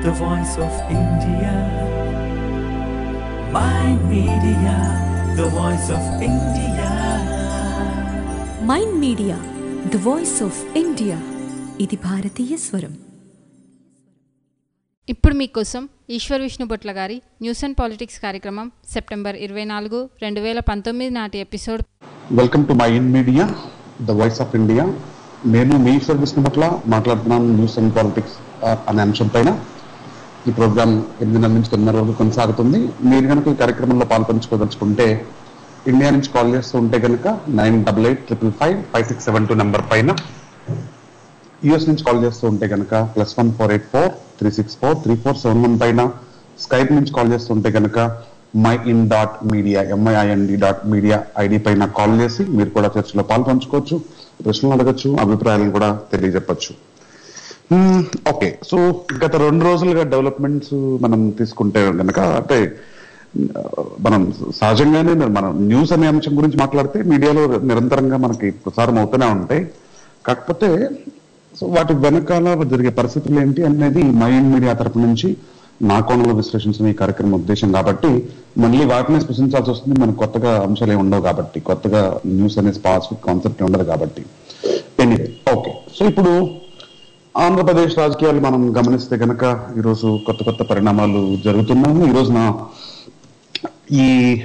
the voice of India. My media, the voice of India. Mind media the voice of India ఇది భారతీయ స్వరం ఇప్పుడు మీకోసం Eshwar Vishnubhotla గారి న్యూస్ అండ్ పాలిటిక్స్ కార్యక్రమం సెప్టెంబర్ ఇరవై నాలుగు రెండు వేల పంతొమ్మిది నాటి episode welcome to my in media the voice of India నేను మీ సర్వీస్ పట్ల మాట్లాడుతున్నాను న్యూస్ అండ్ పాలిటిక్స్ అనే అంశం పైన ఈ ప్రోగ్రామ్ ఎనిమిదిన్నర నుంచి తొమ్మిదిన్నర వరకు కొనసాగుతుంది మీరు కనుక ఈ కార్యక్రమంలో పాల్పంచుకోదలుచుకుంటే ఇండియా నుంచి కాల్ చేస్తూ ఉంటే కనుక nine double eight triple five five six seven two number పైన యుఎస్ నుంచి కాల్ చేస్తూ ఉంటే కనుక plus one four eight four three six four three four seven one పైన స్కైప్ నుంచి కాల్ చేస్తుంటే కనుక my in dot media M I I N D dot media ID పైన కాల్ చేసి మీరు కూడా చర్చలో పాల్పంచుకోవచ్చు ప్రశ్నలు అడగచ్చు అభిప్రాయాలను కూడా తెలియజెప్పచ్చు ఓకే సో గత రెండు రోజులుగా డెవలప్మెంట్స్ మనం తీసుకుంటే కనుక అంటే ఆ, మనం సహజంగానే మనం న్యూస్ అనే అంశం గురించి మాట్లాడితే మీడియాలో నిరంతరంగా మనకి ప్రసారం అవుతూనే ఉంటాయి కాకపోతే సో వాటి వెనకాల జరిగే పరిస్థితులు ఏంటి అనేది మైండ్ మీడియా తరపు నుంచి నా కోణంలో విశ్లేషించిన ఈ కార్యక్రమం ఉద్దేశం కాబట్టి మళ్ళీ వాటిని స్పృశించాల్సి వస్తుంది మనకు కొత్తగా అంశాలు ఏమి ఉండవు కాబట్టి కొత్తగా న్యూస్ అనే స్పాసిఫిక్ కాన్సెప్ట్ ఉండదు కాబట్టి ఎనీవే ఓకే సో ఇప్పుడు ఆంధ్రప్రదేశ్ రాజకీయాలు మనం గమనిస్తే కనుక ఈరోజు కొత్త కొత్త పరిణామాలు జరుగుతున్నాయి ఈ రోజున ఈ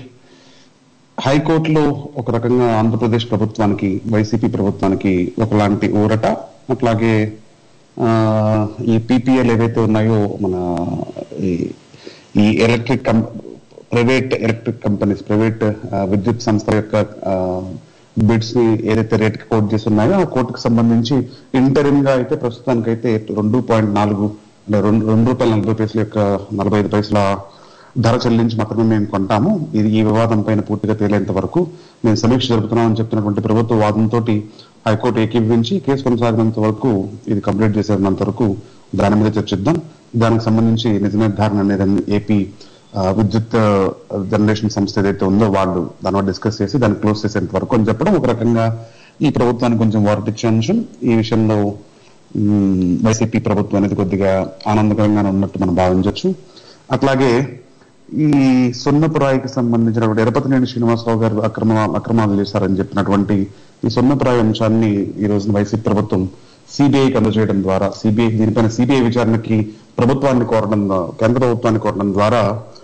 హైకోర్టులో ఒక రకంగా ఆంధ్రప్రదేశ్ ప్రభుత్వానికి వైసీపీ ప్రభుత్వానికి ఒకలాంటి ఊరట అట్లాగే ఆ, ఈ పీపీఎల్ ఏవైతే ఉన్నాయో మన ఈ- ఈ electric com private electric companies private ఆ, విద్యుత్ సంస్థ యొక్క బిడ్స్ ని ఏదైతే రేట్ కి కోట్ చేసి ఉన్నాయో ఆ కోర్టుకు సంబంధించి ఇంటరిమ్ గా అయితే ప్రస్తుతానికి అయితే రెండు పాయింట్ నాలుగు అంటే రెండు రెండు రూపాయల నలభై పైసల యొక్క నలభై ఐదు పైసల ధర చెల్లించి మాత్రమే మేము కొంటాము ఇది ఈ వివాదం పైన పూర్తిగా తేలేంత వరకు మేము సమీక్ష జరుపుతున్నామని చెప్తున్నటువంటి ప్రభుత్వ వాదంతో హైకోర్టు ఏకీభవించి కేసు కొనసాగినంత వరకు ఇది కంప్లీట్ చేసేంత వరకు దాని మీద చర్చిద్దాం దానికి సంబంధించి నిజ నిర్ధారణ అనేది ఏపీ ఆ, విద్యుత్ ఆ, జనరేషన్ సంస్థ ఏదైతే ఉందో వాళ్ళు దాని వల్ల డిస్కస్ చేసి దాన్ని క్లోజ్ చేసేంత వరకు అని చెప్పడం ఒక రకంగా ఈ ప్రభుత్వానికి కొంచెం వార్తిచ్చే అంశం ఈ విషయంలో మ్, వైసీపీ ప్రభుత్వం అనేది కొద్దిగా ఆనందకరంగానే ఉన్నట్టు మనం భావించవచ్చు అట్లాగే ఈ సున్నపురాయికి సంబంధించినటువంటి ఎరపతినేని శ్రీనివాసరావు గారు అక్రమ అక్రమాలు చేశారని చెప్పినటువంటి ఈ సున్నపురాయి అంశాన్ని ఈ రోజున వైసీపీ ప్రభుత్వం సిబిఐకి అందజేయడం ద్వారా సిబిఐ దీనిపైన సిబిఐ విచారణకి ప్రభుత్వాన్ని కోరడం ద్వా- కేంద్ర ప్రభుత్వాన్ని కోరడం ద్వారా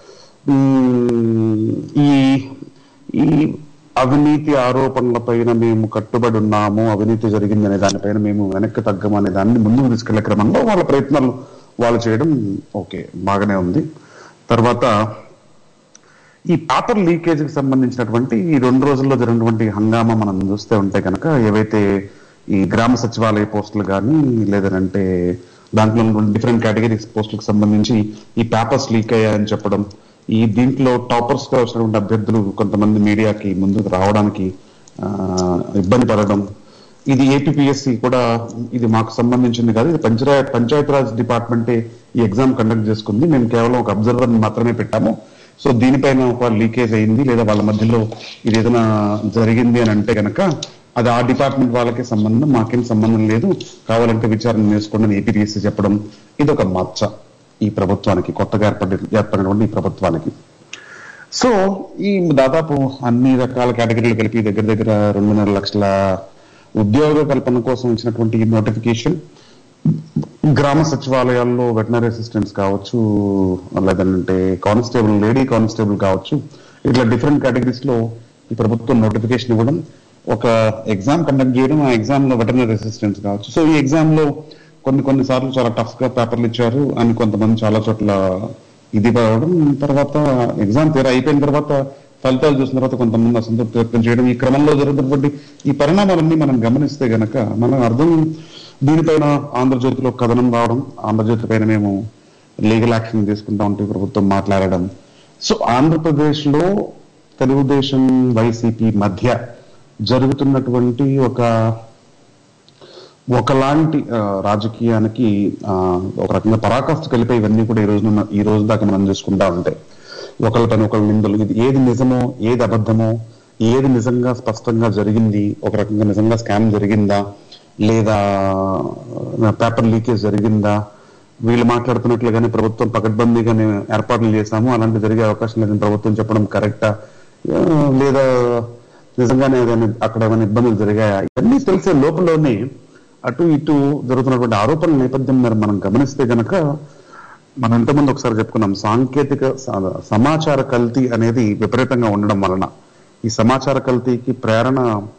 మ్, ఈ ఈ అవినీతి ఆరోపణల పైన మేము కట్టుబడి ఉన్నాము అవినీతి జరిగిందనే దానిపైన మేము వెనక్కి తగ్గము అనే దాన్ని ముందుకు తీసుకెళ్లే క్రమంలో వాళ్ళ ప్రయత్నాలు వాళ్ళు చేయడం ఓకే బాగానే ఉంది తర్వాత ఈ పేపర్ లీకేజీకి సంబంధించినటువంటి ఈ రెండు రోజుల్లో జరిగినటువంటి హంగామా మనం చూస్తే ఉంటే కనుక ఏవైతే ఈ గ్రామ సచివాలయ పోస్టులు కానీ లేదంటే దాంట్లో డిఫరెంట్ కేటగిరీస్ పోస్టులకు సంబంధించి ఈ పేపర్స్ లీక్ అయ్యాయని చెప్పడం ఈ దీంట్లో టాపర్స్ గా వచ్చినటువంటి అభ్యర్థులు కొంతమంది మీడియాకి ముందుకు రావడానికి ఆ, ఇబ్బంది పడడం ఇది ఏపీఎస్సి కూడా ఇది మాకు సంబంధించింది కాదు ఇది పంచాయత్ పంచాయతీరాజ్ డిపార్ట్మెంటే ఈ ఎగ్జామ్ కండక్ట్ చేసుకుంది మేము కేవలం ఒక అబ్జర్వర్ మాత్రమే పెట్టాము సో దీనిపైన ఒక లీకేజ్ అయింది లేదా వాళ్ళ మధ్యలో ఇది ఏదైనా జరిగింది అని అంటే కనుక అది ఆ డిపార్ట్మెంట్ వాళ్ళకే సంబంధం మాకేం సంబంధం లేదు కావాలంటే విచారణ చేసుకోండి అని ఏపీఎస్సీ చెప్పడం ఇది ఒక మచ్చ ఈ ప్రభుత్వానికి కొత్తగా ఏర్పడి ఏర్పడినటువంటి ఈ ప్రభుత్వానికి సో ఈ దాదాపు అన్ని రకాల కేటగిరీలు కలిపి దగ్గర దగ్గర రెండున్నర లక్షల ఉద్యోగ కల్పన కోసం ఇచ్చినటువంటి ఈ నోటిఫికేషన్ గ్రామ సచివాలయాల్లో వెటనరీ అసిస్టెంట్స్ కావచ్చు లేదంటే కానిస్టేబుల్ లేడీ కానిస్టేబుల్ కావచ్చు ఇట్లా డిఫరెంట్ కేటగిరీస్ లో ఈ ప్రభుత్వం నోటిఫికేషన్ ఇవ్వడం ఒక ఎగ్జామ్ కండక్ట్ చేయడం ఆ ఎగ్జామ్ లో వెటనరీ అసిస్టెంట్స్ కావచ్చు సో ఈ ఎగ్జామ్ లో కొన్ని కొన్ని సార్లు చాలా టఫ్ గా పేపర్లు ఇచ్చారు అని కొంతమంది చాలా చోట్ల ఇది పడడం తర్వాత ఎగ్జామ్ తీరా అయిపోయిన తర్వాత ఫలితాలు చూసిన తర్వాత కొంతమంది అసంతృప్తి వ్యక్తం చేయడం ఈ క్రమంలో జరుగుతున్నటువంటి ఈ పరిణామాలన్నీ మనం గమనిస్తే గనక మనం అర్థం దీనిపైన ఆంధ్రజ్యోతిలో కథనం రావడం ఆంధ్రజ్యోతి పైన మేము లీగల్ యాక్షన్ తీసుకుంటా ఉంటే ప్రభుత్వం మాట్లాడడం సో ఆంధ్రప్రదేశ్ లో తెలుగుదేశం వైసీపీ మధ్య జరుగుతున్నటువంటి ఒక ఒకలాంటి ఆ, రాజకీయానికి ఆ, ఒక రకంగా పరాకాష్ఠ కలిపే ఇవన్నీ కూడా ఈ రోజు ఈ రోజు దాకా మనం చూసుకుంటా ఉంటే ఒకళ్ళ పని ఒకళ్ళ నిందలు ఇది ఏది నిజమో ఏది అబద్ధమో ఏది నిజంగా స్పష్టంగా జరిగింది ఒక రకంగా నిజంగా స్కామ్ జరిగిందా లేదా పేపర్ లీకేజ్ జరిగిందా వీళ్ళు మాట్లాడుతున్నట్లుగానే ప్రభుత్వం పకడ్బందీగానే ఏర్పాట్లు చేశాము అలాంటి జరిగే అవకాశం లేదని ప్రభుత్వం చెప్పడం కరెక్టా ఆ, లేదా నిజంగానే ఏదైనా అక్కడ ఏమైనా ఇబ్బందులు జరిగాయా ఇవన్నీ తెలిసే లోపలనే అటు ఇటు జరుగుతున్నటువంటి ఆరోపణల నేపథ్యం మరి మనం గమనిస్తే గనక మనం ఇంతకుముందు ఒకసారి చెప్పుకున్నాం సాంకేతిక స- సమాచార కల్తీ అనేది విపరీతంగా ఉండడం వలన ఈ సమాచార కల్తీకి ప్రేరణ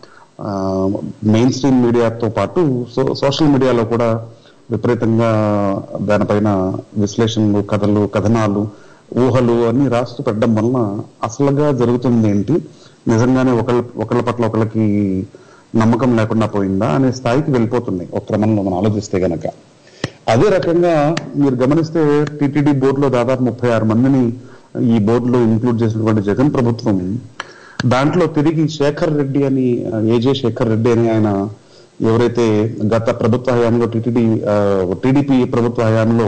మెయిన్ స్ట్రీమ్ మీడియాతో పాటు సో సోషల్ మీడియాలో కూడా విపరీతంగా దానిపైన విశ్లేషణలు కథలు కథనాలు ఊహలు అన్ని రాస్తూ పెట్టడం వలన అసలుగా జరుగుతుంది ఏంటి నిజంగానే ఒకళ్ళ ఒకళ్ళ పట్ల ఒకళ్ళకి నమ్మకం లేకుండా పోయిందా అనే స్థాయికి వెళ్ళిపోతున్నాయి ఒక క్రమంలో మనం ఆలోచిస్తే గనక అదే రకంగా మీరు గమనిస్తే టిటిడి బోర్డులో దాదాపు ముప్పై ఆరు మందిని ఈ బోర్డులో ఇంక్లూడ్ చేసినటువంటి జగన్ ప్రభుత్వం దాంట్లో తిరిగి శేఖర్ రెడ్డి అని ఆ, ఏజే శేఖర్ రెడ్డి అని ఆయన ఎవరైతే గత ప్రభుత్వ హయాంలో టిటిడి టీడీపీ ప్రభుత్వ హయాంలో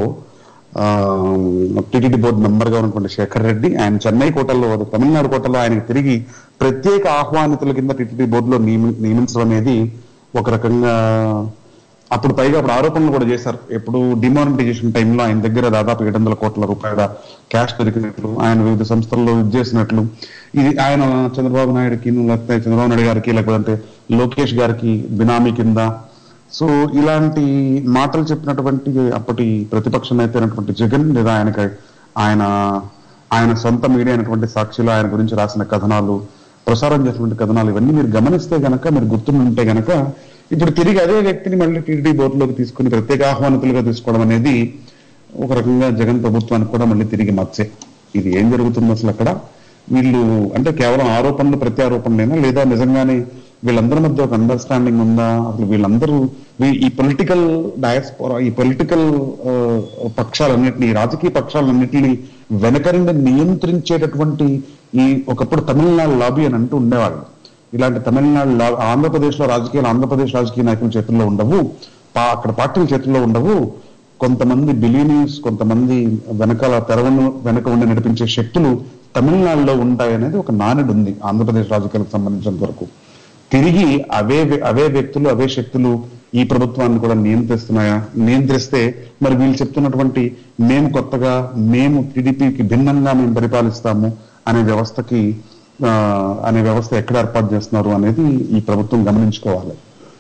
టిటిడి బోర్డు మెంబర్ గా ఉన్నటువంటి శేఖర్ రెడ్డి ఆయన చెన్నై కోటల్లో తమిళనాడు కోటలో ఆయనకి తిరిగి ప్రత్యేక ఆహ్వానితుల కింద టిటిడి బోర్డులో నియమి- నియమించడం అనేది ఒక రకంగా అప్పుడు పైగా అప్పుడు ఆరోపణలు కూడా చేశారు ఎప్పుడు డిమానిటైజేషన్ టైంలో ఆయన దగ్గర దాదాపు ఏడు వందల కోట్ల రూపాయల క్యాష్ దొరికినట్లు ఆయన వివిధ సంస్థల్లో ఇది చేసినట్లు ఇది ఆయన చంద్రబాబు నాయుడుకి లేకపోతే చంద్రబాబు నాయుడు గారికి లేకపోతే లోకేష్ గారికి బినామీ కింద సో ఇలాంటి మాటలు చెప్పినటువంటి అప్పటి ప్రతిపక్ష నేత అయినటువంటి జగన్ లేదా ఆయనకి ఆయన ఆయన సొంత మీడియా అయినటువంటి సాక్షిలో ఆయన గురించి రాసిన కథనాలు ప్రసారం చేసినటువంటి కథనాలు ఇవన్నీ మీరు గమనిస్తే గనక మీరు గుర్తుంటే గనక ఇప్పుడు తిరిగి అదే వ్యక్తిని మళ్ళీ టీడీ బోర్డులోకి తీసుకుని ప్రత్యేక ఆహ్వానితులుగా తీసుకోవడం అనేది ఒక రకంగా జగన్ ప్రభుత్వానికి కూడా మళ్ళీ తిరిగి మచ్చే ఇది ఏం జరుగుతుంది అసలు అక్కడ వీళ్ళు అంటే కేవలం ఆరోపణలు ప్రత్యారోపణలేనా లేదా నిజంగానే వీళ్ళందరి మధ్య ఒక అండర్స్టాండింగ్ ఉందా అసలు వీళ్ళందరూ వీ- ఈ పొలిటికల్ డయాస్పోరా ఈ పొలిటికల్ పక్షాలన్నింటినీ ఈ రాజకీయ పక్షాలన్నింటినీ వెనకరిండి నియంత్రించేటటువంటి ఈ ఒకప్పుడు తమిళనాడు లాబీ అని అంటూ ఉండేవాళ్ళు ఇలాంటి తమిళనాడు లా- ఆంధ్రప్రదేశ్ లో రాజకీయాలు ఆంధ్రప్రదేశ్ రాజకీయ నాయకుల చేతుల్లో ఉండవు పా- అక్కడ పార్టీల చేతుల్లో ఉండవు కొంతమంది బిలీనియర్స్ కొంతమంది వెనకాల తెరవను వెనక ఉండి నడిపించే శక్తులు తమిళనాడులో ఉంటాయనేది ఒక నానుడు ఉంది ఆంధ్రప్రదేశ్ రాజకీయాలకు సంబంధించినంత వరకు తిరిగి అవే వ్య- అవే వ్యక్తులు అవే శక్తులు ఈ ప్రభుత్వాన్ని కూడా నియంత్రిస్తున్నాయా నియంత్రిస్తే మరి వీళ్ళు చెప్తున్నటువంటి మేము కొత్తగా మేము టీడీపీకి భిన్నంగా మేము పరిపాలిస్తాము అనే వ్యవస్థకి ఆ, అనే వ్యవస్థ ఎక్కడ ఏర్పాటు చేస్తున్నారు అనేది ఈ ప్రభుత్వం గమనించుకోవాలి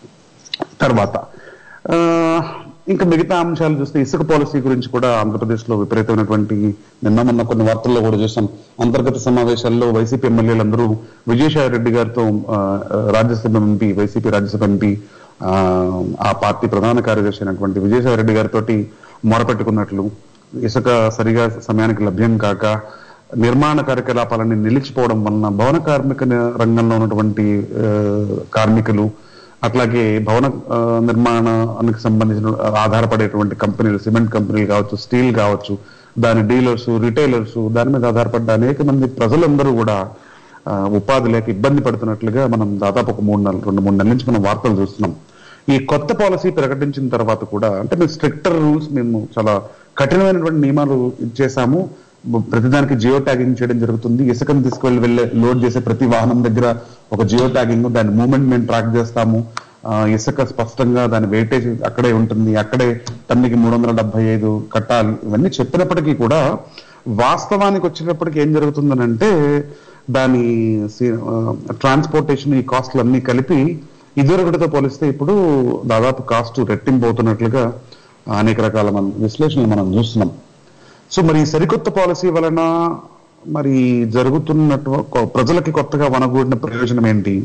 తర్వాత ఆ, ఇంకా మిగతా అంశాలు చూస్తే ఇసుక పాలసీ గురించి కూడా ఆంధ్రప్రదేశ్ లో విపరీతమైనటువంటి నిన్న మొన్న కొన్ని వార్తల్లో కూడా చూసాం అంతర్గత సమావేశాల్లో వైసీపీ ఎమ్మెల్యేలందరూ విజయసాయి రెడ్డి గారితో ఆ, Rajya Sabha MP YCP Rajya Sabha MP ఆ, ఆ పార్టీ ప్రధాన కార్యదర్శి అయినటువంటి విజయసాయి రెడ్డి గారితో మొరపెట్టుకున్నట్లు ఇసుక సరిగా సమయానికి లభ్యం కాక నిర్మాణ కార్యకలాపాలన్నీ నిలిచిపోవడం వలన భవన కార్మిక ని- రంగంలో ఉన్నటువంటి ఆ, కార్మికులు అట్లాగే భవన ఆ, నిర్మాణానికి సంబంధించిన ఆధారపడేటువంటి కంపెనీలు సిమెంట్ కంపెనీలు కావచ్చు స్టీల్ కావచ్చు దాని డీలర్స్ రిటైలర్స్ దాని మీద ఆధారపడ్డ అనేక మంది ప్రజలందరూ కూడా ఆ, ఉపాధి లేక ఇబ్బంది పడుతున్నట్లుగా మనం దాదాపు ఒక మూడు నెలలు రెండు మూడు నెలల నుంచి మనం వార్తలు చూస్తున్నాం ఈ కొత్త పాలసీ ప్రకటించిన తర్వాత కూడా అంటే మేము స్ట్రిక్టర్ రూల్స్ మేము చాలా కఠినమైనటువంటి నియమాలు ఇచ్చేసాము ప్రతిదానికి జియో ట్యాగింగ్ చేయడం జరుగుతుంది ఇసుకను తీసుకువెళ్ళి వెళ్ళే లోడ్ చేసే ప్రతి వాహనం దగ్గర ఒక జియో ట్యాగింగ్ దాని మూమెంట్ మేము ట్రాక్ చేస్తాము ఆ, ఇసుక స్పష్టంగా దాని వెయిటేజ్ అక్కడే ఉంటుంది అక్కడే టన్నుకి మూడు వందల డెబ్బై ఐదు కట్టాలి ఇవన్నీ చెప్పినప్పటికీ కూడా వాస్తవానికి వచ్చేటప్పటికి ఏం జరుగుతుందనంటే దాని ట్రాన్స్పోర్టేషన్ ఈ కాస్ట్లు అన్ని కలిపి ఇదివరకటితో పోలిస్తే ఇప్పుడు దాదాపు కాస్ట్ రెట్టింపు అవుతున్నట్లుగా అనేక రకాల మన విశ్లేషణలు మనం చూస్తున్నాం సో మరి ఈ సరికొత్త పాలసీ వలన మరి జరుగుతున్నట్టు కొ- ప్రజలకి కొత్తగా వనగూడిన ప్రయోజనం ఏంటి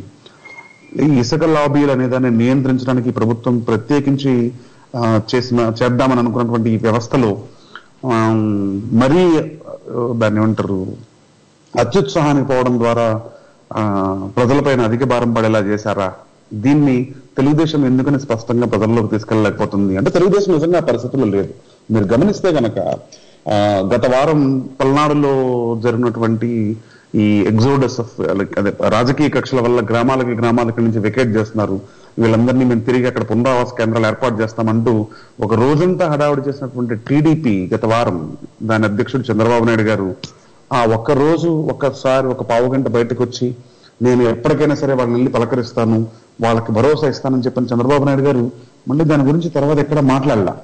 ఈ ఇసుక లాబీలు అనే దాన్ని నియంత్రించడానికి ప్రభుత్వం ప్రత్యేకించి ఆ, చేసిన చేద్దామని అనుకున్నటువంటి ఈ వ్యవస్థలో ఆ, మరీ ఆ, దాన్ని ఏమంటారు అత్యుత్సాహానికి పోవడం ద్వారా ఆ, ప్రజలపైన అధిక భారం పడేలా చేశారా దీన్ని తెలుగుదేశం ఎందుకని స్పష్టంగా ప్రజల్లోకి తీసుకెళ్ళలేకపోతుంది అంటే తెలుగుదేశం నిజంగా ఆ పరిస్థితుల్లో లేదు మీరు గమనిస్తే గనక ఆ, గత వారం పల్నాడులో జరిగినటువంటి ఈ ఎగ్జోడస్ ఆఫ్ అదే రాజకీయ కక్షల వల్ల గ్రామాలకి గ్రామాలకి నుంచి వెకేట్ చేస్తున్నారు వీళ్ళందరినీ మేము తిరిగి అక్కడ పునరావాస కేంద్రాలు ఏర్పాటు చేస్తామంటూ ఒక రోజంతా హడావుడి చేసినటువంటి టీడీపీ గత వారం దాని అధ్యక్షుడు చంద్రబాబు నాయుడు గారు ఆ ఒక్క రోజు ఒక్కసారి ఒక పావు గంట బయటకు వచ్చి నేను ఎప్పటికైనా సరే వాళ్ళని వెళ్ళి పలకరిస్తాను వాళ్ళకి భరోసా ఇస్తానని చెప్పిన చంద్రబాబు నాయుడు గారు మళ్ళీ దాని గురించి తర్వాత ఎక్కడ మాట్లాడలా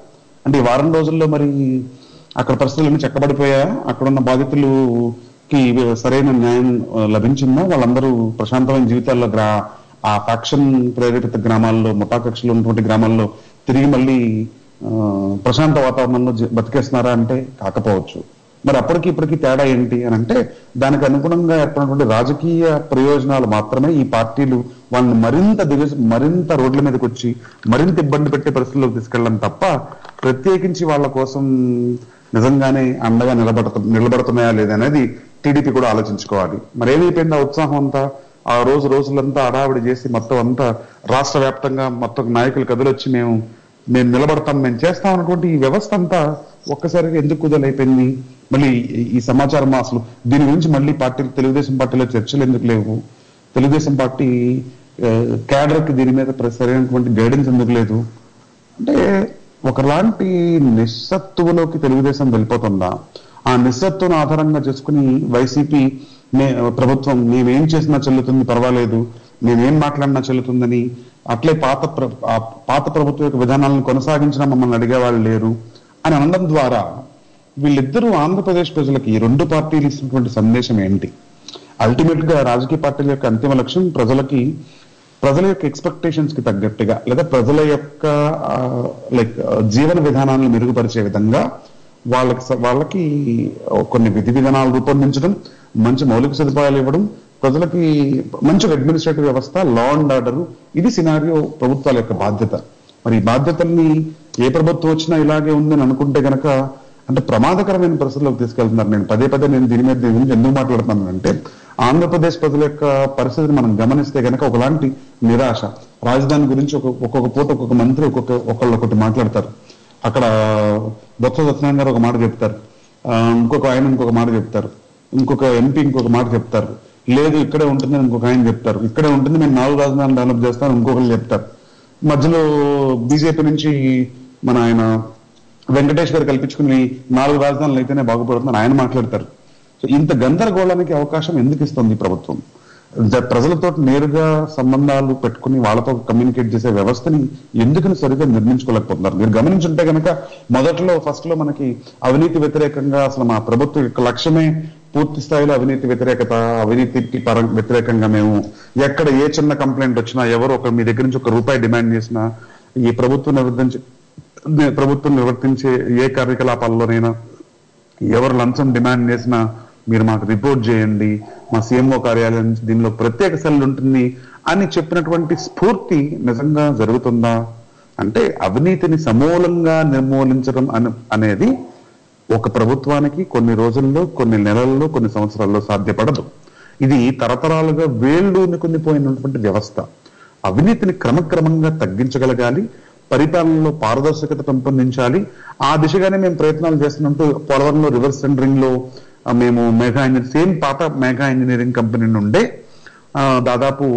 అంటే ఈ వారం రోజుల్లో మరి అక్కడ పరిస్థితులన్నీ చక్కబడిపోయా అక్కడ ఉన్న బాధితులుకి సరైన న్యాయం ఆ, లభించిందా వాళ్ళందరూ ప్రశాంతమైన జీవితాల్లో గ్రా ఆ ఫ్యాక్షన్ ప్రేరేపిత గ్రామాల్లో ముఠా కక్షలు ఉన్నటువంటి గ్రామాల్లో తిరిగి మళ్ళీ ఆ, ప్రశాంత వాతావరణంలో జీ- బతికేస్తున్నారా అంటే కాకపోవచ్చు మరి అప్పటికి ఇప్పటికి తేడా ఏంటి అని అంటే దానికి అనుగుణంగా ఏర్పడినటువంటి రాజకీయ ప్రయోజనాలు మాత్రమే ఈ పార్టీలు వాళ్ళని మరింత దిగ మరింత రోడ్ల మీదకి వచ్చి మరింత ఇబ్బంది పెట్టే పరిస్థితుల్లోకి తీసుకెళ్ళడం తప్ప ప్రత్యేకించి వాళ్ళ కోసం నిజంగానే అండగా నిలబడత నిలబడుతున్నాయా లేదనేది టీడీపీ కూడా ఆలోచించుకోవాలి మరి ఏమైపోయింది ఆ ఉత్సాహం అంతా ఆ రోజు రోజులంతా అడావిడి చేసి మొత్తం అంతా రాష్ట్ర వ్యాప్తంగా మొత్తం నాయకులు కదిలొచ్చి మేము మేము నిలబడతాం మేము చేస్తాం అన్నటువంటి ఈ వ్యవస్థ అంతా ఒక్కసారిగా ఎందుకు కుదలైపోయింది మళ్ళీ ఈ- ఈ సమాచారం అసలు దీని గురించి మళ్ళీ పార్టీ తెలుగుదేశం పార్టీలో చర్చలు ఎందుకు లేవు తెలుగుదేశం పార్టీ క్యాడర్ కి దీని మీద ప్ర- సరైనటువంటి గైడెన్స్ ఎందుకు లేదు అంటే ఒకలాంటి నిస్సత్తువలోకి తెలుగుదేశం వెళ్ళిపోతుందా ఆ నిస్సత్తును ఆధారంగా చేసుకుని వైసీపీ మే ప్రభుత్వం మేమేం చేసినా చెల్లుతుంది పర్వాలేదు మేమేం మాట్లాడినా చెల్లుతుందని అట్లే పాత ప్ర- ఆ పాత ప్రభుత్వ యొక్క విధానాలను కొనసాగించిన మమ్మల్ని అడిగేవాళ్ళు లేరు అని అనడం ద్వారా వీళ్ళిద్దరూ ఆంధ్రప్రదేశ్ ప్రజలకి ఈ రెండు పార్టీలు ఇస్తున్నటువంటి సందేశం ఏంటి అల్టిమేట్ గా రాజకీయ పార్టీల యొక్క అంతిమ లక్ష్యం ప్రజలకి ప్రజల యొక్క ఎక్స్పెక్టేషన్స్ కి తగ్గట్టుగా లేదా ప్రజల యొక్క లైక్ జీవన విధానాలను మెరుగుపరిచే విధంగా వాళ్ళకి స- వాళ్ళకి కొన్ని విధి విధానాలు రూపొందించడం మంచి మౌలిక సదుపాయాలు ఇవ్వడం ప్రజలకి మంచి అడ్మినిస్ట్రేటివ్ వ్యవస్థ లా అండ్ ఆర్డర్ ఇది సినారియో ప్రభుత్వాల యొక్క బాధ్యత మరి ఈ బాధ్యతల్ని ఏ ప్రభుత్వం వచ్చినా ఇలాగే ఉందని అనుకుంటే గనక అంటే ప్రమాదకరమైన పరిస్థితుల్లోకి తీసుకెళ్తున్నారు నేను పదే పదే నేను దీని మీద దీని గురించి ఎందుకు మాట్లాడుతున్నాను అంటే ఆంధ్రప్రదేశ్ ప్రజల యొక్క పరిస్థితిని మనం గమనిస్తే గనక ఒకలాంటి నిరాశ రాజధాని గురించి ఒక ఒక్కొక్క పూట ఒక్కొక్క మంత్రి ఒక్కొక్క ఒకళ్ళు ఒకటి మాట్లాడతారు అక్కడ బొత్స సత్యనారాయణ గారు ఒక మాట చెప్తారు ఆ, ఇంకొక ఆయన ఇంకొక మాట చెప్తారు ఇంకొక ఎంపీ ఇంకొక మాట చెప్తారు లేదు ఇక్కడే ఉంటుందని ఇంకొక ఆయన చెప్తారు ఇక్కడే ఉంటుంది మేము నాలుగు రాజధానులు డెవలప్ చేస్తాం ఇంకొకరు చెప్తారు మధ్యలో బీజేపీ నుంచి మన ఆయన వెంకటేష్ గారు కల్పించుకుని నాలుగు రాజధానులు అయితేనే బాగుపడుతుందని ఆయన మాట్లాడతారు సో ఇంత గందరగోళానికి అవకాశం ఎందుకు ఇస్తుంది ఈ ప్రభుత్వం జ- ప్రజలతో నేరుగా సంబంధాలు పెట్టుకుని వాళ్ళతో కమ్యూనికేట్ చేసే వ్యవస్థని ఎందుకని సరిగ్గా నిర్మించుకోలేకపోతున్నారు మీరు గమనించుంటే గనక మొదట్లో ఫస్ట్ లో మనకి అవినీతి వ్యతిరేకంగా అసలు మా ప్రభుత్వం యొక్క లక్ష్యమే పూర్తి స్థాయిలో అవినీతి వ్యతిరేకత అవినీతికి పర వ్యతిరేకంగా మేము ఎక్కడ ఏ చిన్న కంప్లైంట్ వచ్చినా ఎవరు ఒక మీ దగ్గర నుంచి ఒక రూపాయి డిమాండ్ చేసినా ఈ ప్రభుత్వం నిర్వర్తించే ప్రభుత్వం నిర్వర్తించే ఏ కార్యకలాపాల్లోనైనా ఎవరు లంచం డిమాండ్ చేసినా మీరు మాకు రిపోర్ట్ చేయండి మా సీఎంఓ కార్యాలయం నుంచి దీనిలో ప్రత్యేక సెల్ ఉంటుంది అని చెప్పినటువంటి స్ఫూర్తి నిజంగా జరుగుతుందా అంటే అవినీతిని సమూలంగా నిర్మూలించడం అన అనేది ఒక ప్రభుత్వానికి కొన్ని రోజుల్లో కొన్ని నెలల్లో కొన్ని సంవత్సరాల్లో సాధ్యపడదు ఇది తరతరాలుగా వేళ్ళూని కొనిపోయినటువంటి వ్యవస్థ అవినీతిని క్రమక్రమంగా తగ్గించగలగాలి పరిపాలనలో పారదర్శకత పెంపొందించాలి ఆ దిశగానే మేము ప్రయత్నాలు చేస్తున్నట్టు పోలవరంలో రివర్స్ టెండరింగ్ లో ఆ, మేము మెగా ఇంజనీర్ సేమ్ పాత మెగా ఇంజనీరింగ్ కంపెనీ నుండే ఆ, దాదాపు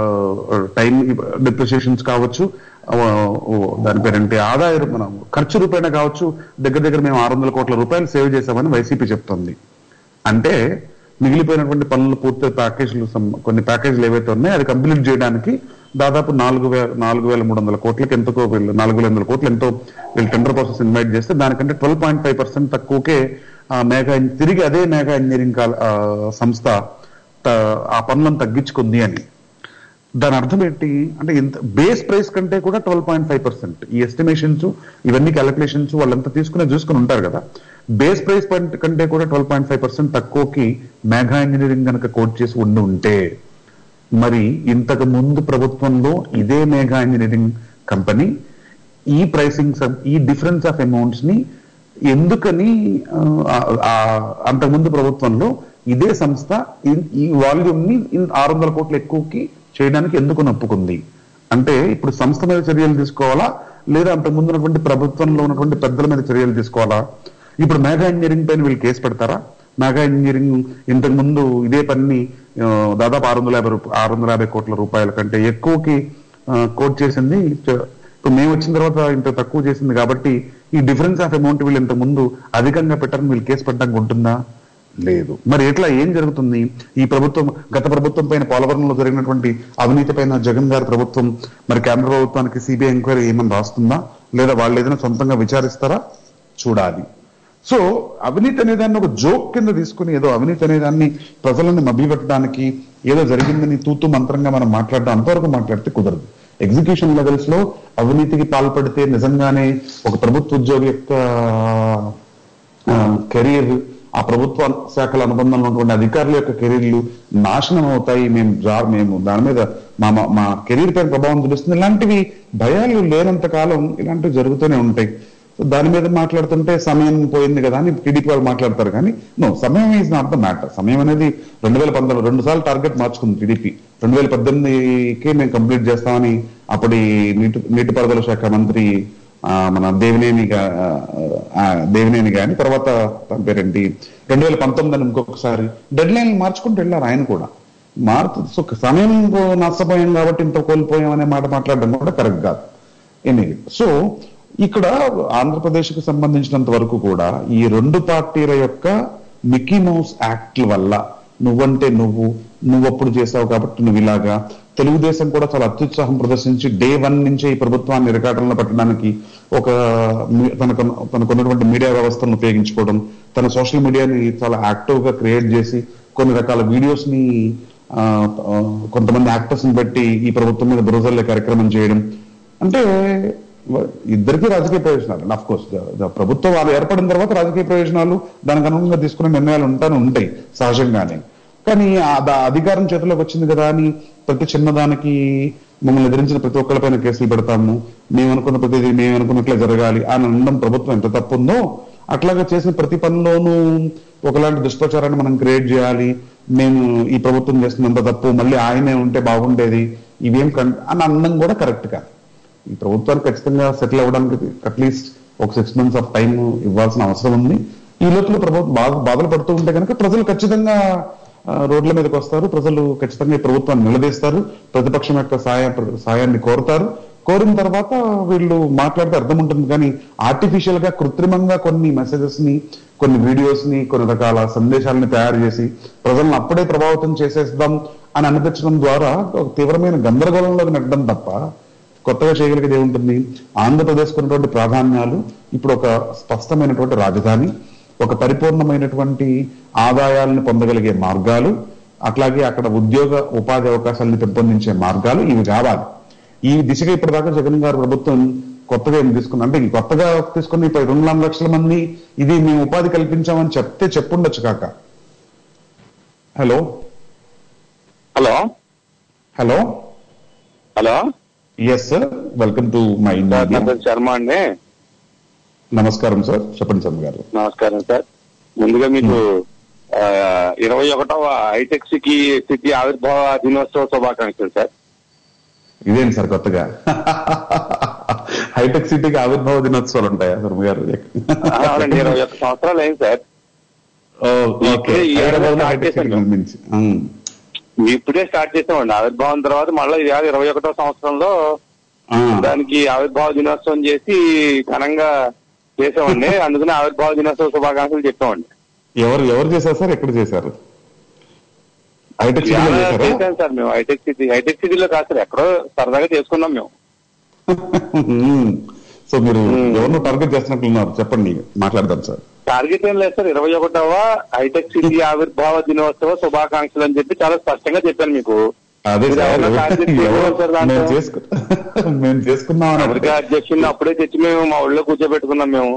టైం డిప్రిసియేషన్స్ కావచ్చు ఆ, ఓ, దాని పేరేంటి ఆదాయ రూ- మన ఖర్చు రూపాయన కావచ్చు దగ్గర దగ్గర మేము ఆరు వందల కోట్ల రూపాయలు సేవ్ చేశామని వైసీపీ చెప్తోంది అంటే మిగిలిపోయినటువంటి పనులు పూర్తి ప్యాకేజీలు సం- కొన్ని ప్యాకేజీలు ఏవైతే ఉన్నాయో అది కంప్లీట్ చేయడానికి దాదాపు నాలుగు వేల నాలుగు వేల మూడు వందల కోట్లకి ఎంతకో వీళ్ళు నాలుగు వేల వందల కోట్లు ఎంతో వీళ్ళు టెండర్ ప్రాసెస్ ఇన్వైట్ చేస్తే దానికంటే ట్వెల్వ్ పాయింట్ ఫైవ్ పర్సెంట్ తక్కువకే ఆ మేఘా ఇన్- తిరిగి అదే మేఘా ఇంజనీరింగ్ కాల- ఆ, సంస్థ త- ఆ పనులను తగ్గించుకుంది అని దాని అర్థం ఏంటి అంటే ఇంత బేస్ ప్రైస్ కంటే కూడా ట్వెల్వ్ పాయింట్ ఫైవ్ పర్సెంట్ ఈ ఎస్టిమేషన్స్ ఇవన్నీ క్యాలిక్యులేషన్స్ వాళ్ళంతా తీసుకునే చూసుకుని ఉంటారు కదా బేస్ ప్రైస్ కంటే కూడా ట్వెల్వ్ పాయింట్ ఫైవ్ పర్సెంట్ తక్కువకి మేఘా ఇంజనీరింగ్ కనుక కోట్ చేసి ఉండి ఉంటే మరి ఇంతకు ముందు ప్రభుత్వంలో ఇదే మేఘా ఇంజనీరింగ్ కంపెనీ ఈ ప్రైసింగ్ సబ్- ఈ డిఫరెన్స్ ఆఫ్ అమౌంట్స్ ని ఎందుకని ఆ, ఆ, అంతకుముందు ప్రభుత్వంలో ఇదే సంస్థ ఈ- ఈ వాల్యూమ్ ని ఇన్- ఆరు వందల కోట్ల ఎక్కువకి చేయడానికి ఎందుకు నొప్పుకుంది అంటే ఇప్పుడు సంస్థ మీద చర్యలు తీసుకోవాలా లేదా అంతకుముందు ఉన్నటువంటి ప్రభుత్వంలో ఉన్నటువంటి పెద్దల మీద చర్యలు తీసుకోవాలా ఇప్పుడు మేఘా ఇంజనీరింగ్ పైన వీళ్ళు కేసు పెడతారా మేఘా ఇంజనీరింగ్ ఇంతకు ముందు ఇదే పని ఆ, దాదాపు ఆరు వందల యాభై రూప- ఆరు వందల యాభై కోట్ల రూపాయల కంటే ఎక్కువకి కోట్ చేసింది చ- ఇప్పుడు మేము వచ్చిన తర్వాత ఇంత తక్కువ చేసింది కాబట్టి ఈ డిఫరెన్స్ ఆఫ్ అమౌంట్ వీళ్ళు ఇంత ముందు అధికంగా పెట్టారని వీళ్ళు కేసు పెట్టడానికి ఉంటుందా లేదు మరి ఎట్లా ఏం జరుగుతుంది ఈ ప్రభుత్వం గత ప్రభుత్వం పైన పోలవరంలో జరిగినటువంటి అవినీతి పైన జగన్ గారి ప్రభుత్వం మరి కేంద్ర ప్రభుత్వానికి సిబిఐ ఎంక్వైరీ ఏమని రాస్తుందా లేదా వాళ్ళు ఏదైనా సొంతంగా విచారిస్తారా చూడాలి సో అవినీతి అనే దాన్ని ఒక జోక్ కింద తీసుకుని ఏదో అవినీతి అనే దాన్ని ప్రజలను మభ్యపెట్టడానికి ఏదో జరిగిందని తూతు మంత్రంగా మనం మాట్లాడడం అంతవరకు మాట్లాడితే కుదరదు ఎగ్జిక్యూషన్ లెవెల్స్ లో అవినీతికి పాల్పడితే నిజంగానే ఒక ప్రభుత్వ ఉద్యోగి యొక్క కెరీర్ ఆ ప్రభుత్వ శాఖల అనుబంధంలో ఉన్నటువంటి అధికారుల యొక్క కెరీర్లు నాశనం అవుతాయి మేము జా మేము దాని మీద మా మా- మా కెరీర్ పైన ప్రభావం తెలుస్తుంది ఇలాంటివి భయాలు లేనంత కాలం ఇలాంటివి జరుగుతూనే ఉంటాయి సో దాని మీద మాట్లాడుతుంటే సమయం పోయింది కదా అని టీడీపీ వాళ్ళు మాట్లాడతారు కానీ నో సమయం ఈజ్ నాట్ ద మ్యాటర్ సమయం అనేది రెండు వేల పంతొమ్మిది రెండు సార్లు టార్గెట్ మార్చుకుంది టీడీపీ రెండు వేల పద్దెనిమిదికి మేము కంప్లీట్ చేస్తామని అప్పటి నీటి నీటిపారుదల శాఖ మంత్రి ఆ, మన దేవినేని గా- ఆ, దేవినేని గాని తర్వాత తన పేరేంటి రెండు వేల పంతొమ్మిది అని ఇంకొకసారి డెడ్ లైన్ మార్చుకుంటూ వెళ్ళారు ఆయన కూడా మారుతు సో సమయం నష్టపోయాం కాబట్టి ఇంత కోల్పోయాం అనే మాట మాట్లాడడం కూడా కరెక్ట్ కాదు ఎనివే సో ఇక్కడ ఆంధ్రప్రదేశ్ కు సంబంధించినంత వరకు కూడా ఈ రెండు పార్టీల యొక్క మిక్కీ మౌస్ యాక్ట్ల వల్ల నువ్వంటే నువ్వు నువ్వప్పుడు చేసావు కాబట్టి నువ్వు ఇలాగా తెలుగుదేశం కూడా చాలా అత్యుత్సాహం ప్రదర్శించి డే వన్ నుంచే ఈ ప్రభుత్వాన్ని రికార్డులను పెట్టడానికి ఒక మీ- తనకు తనకున్నటువంటి మీడియా వ్యవస్థను ఉపయోగించుకోవడం తన సోషల్ మీడియాని చాలా యాక్టివ్ గా క్రియేట్ చేసి కొన్ని రకాల వీడియోస్ ని ఆ, ఆ, కొంతమంది యాక్టర్స్ ని బట్టి ఈ ప్రభుత్వం మీద బురజల్లే కార్యక్రమం చేయడం అంటే వ- ఇద్దరికీ రాజకీయ ప్రయోజనాలు అఫ్ కోర్స్ ప్రభుత్వం వాళ్ళు ఏర్పడిన తర్వాత రాజకీయ ప్రయోజనాలు దానికి అనుగుణంగా తీసుకునే నిర్ణయాలు ఉంటానే ఉంటాయి సహజంగానే కానీ ఆ ద- అధికారం చేతిలోకి వచ్చింది కదా అని ప్రతి చిన్నదానికి మమ్మల్ని ఎదిరించిన ప్రతి ఒక్కరిపైన కేసులు పెడతాము మేము అనుకున్న ప్రతిదీ మేము అనుకున్నట్లే జరగాలి అని అనడం ప్రభుత్వం ఎంత తప్పుందో అట్లాగా చేసిన ప్రతి పనిలోనూ ఒకలాంటి దుష్ప్రచారాన్ని మనం క్రియేట్ చేయాలి మేము ఈ ప్రభుత్వం చేస్తున్నంత తప్పు మళ్ళీ ఆయనే ఉంటే బాగుండేది ఇవేం కన్ అని అనడం కూడా కరెక్ట్ కాదు ఈ ప్రభుత్వానికి ఖచ్చితంగా సెటిల్ అవ్వడానికి అట్లీస్ట్ ఒక సిక్స్ మంత్స్ ఆఫ్ టైం ఇవ్వాల్సిన అవసరం ఉంది ఈ లోపల ప్రభుత్వం బాధ బాధలు పడుతూ ఉంటే కనుక ప్రజలు ఖచ్చితంగా ఆ, రోడ్ల మీదకి వస్తారు ప్రజలు ఖచ్చితంగా ఈ ప్రభుత్వాన్ని నిలదీస్తారు ప్రతిపక్షం యొక్క సాయ సాయాన్ని కోరుతారు కోరిన తర్వాత వీళ్ళు మాట్లాడితే అర్థం ఉంటుంది కానీ ఆర్టిఫిషియల్ గా కృత్రిమంగా కొన్ని మెసేజెస్ ని కొన్ని వీడియోస్ ని కొన్ని రకాల సందేశాలని తయారు చేసి ప్రజలను అప్పుడే ప్రభావితం చేసేద్దాం అని అనిపించడం ద్వారా ఒక తీవ్రమైన గందరగోళంలోకి నెట్టడం తప్ప కొత్తగా చేయగలిగేది ఏముంటుంది ఆంధ్రప్రదేశ్ ఉన్నటువంటి ప్రాధాన్యాలు ఇప్పుడు ఒక స్పష్టమైనటువంటి రాజధాని ఒక పరిపూర్ణమైనటువంటి ఆదాయాలను పొందగలిగే మార్గాలు అట్లాగే అక్కడ ఉద్యోగ ఉపాధి అవకాశాలను పెంపొందించే మార్గాలు ఇవి కావాలి ఈ దిశగా ఇప్పటిదాకా జగన్ గారు ప్రభుత్వం కొత్తగా ఏం తీసుకుంది అంటే ఈ కొత్తగా తీసుకుని ఇప్పుడు రెండు నాలుగు లక్షల మంది ఇది మేము ఉపాధి కల్పించామని చెప్తే చెప్పుండొచ్చు కాక hello hello hello hello yes sir welcome to my sir నా పేరు శర్మ అండి నమస్కారం సార్ చెప్పండి శర్మ గారు నమస్కారం సార్ ముందుగా మీకు ఆ, ఇరవై ఒకటవ హైటెక్ సిటీ సిటీ ఆవిర్భావ దినోత్సవ శుభాకాంక్షలు సార్ ఇదేంటి సార్ కొత్తగా హైటెక్ సిటీకి ఆవిర్భావ దినోత్సవాలు ఉంటాయా శర్మ గారు అవునండి ఇరవై ఒక్క సంవత్సరాలు అయింది సార్ ఓ, ఓకే ఇప్పుడే ఈ ఏడాది హైదరాబాద్ లో స్టార్ట్ హైటెక్ సిటీ చేశాను. నిర్మించి ఉమ్. ఇప్పుడే స్టార్ట్ చేసామండి ఆవిర్భావం తర్వాత మళ్ళీ ఇది ఇరవై ఒకటో సంవత్సరంలో ఆ, దానికి ఆవిర్భావ దినోత్సవం చేసి ఘనంగా చేసామండి అందుకని ఆవిర్భావ దినోత్సవ శుభాకాంక్షలు చెప్పామండి ఎవరు ఎవరు చేశారు సార్ ఎక్కడ చేశారు హైటెక్ సిటీలో చాలా చేశారా చేశాం సార్ మేము హైటెక్ సిటీ హైటెక్ సిటీలో కాదు సార్ ఎక్కడో సరదాగా చేసుకున్నాం మేము ఉమ్. సో మీరు ఉమ్. ఎవరినో టార్గెట్ చేస్తున్నట్లున్నారు చెప్పండి మాట్లాడదాం సార్ టార్గెట్ ఏం లేదు సార్ ఇరవై ఒకటవ హైటెక్ సిటీ ఆవిర్భావ దినోత్సవ శుభాకాంక్షలు అని చెప్పి చాలా స్పష్టంగా చెప్పాను మీకు అదే మీరు సార్ ఎవరో target చేయలేదు సార్ దాంట్లో. మేము చేసుకు మేము చేసుకున్నాం అమెరికా అధ్యక్షుడిని అప్పుడే తెచ్చి మేము మా ఊళ్ళో కూర్చోబెట్టుకున్నాం మేము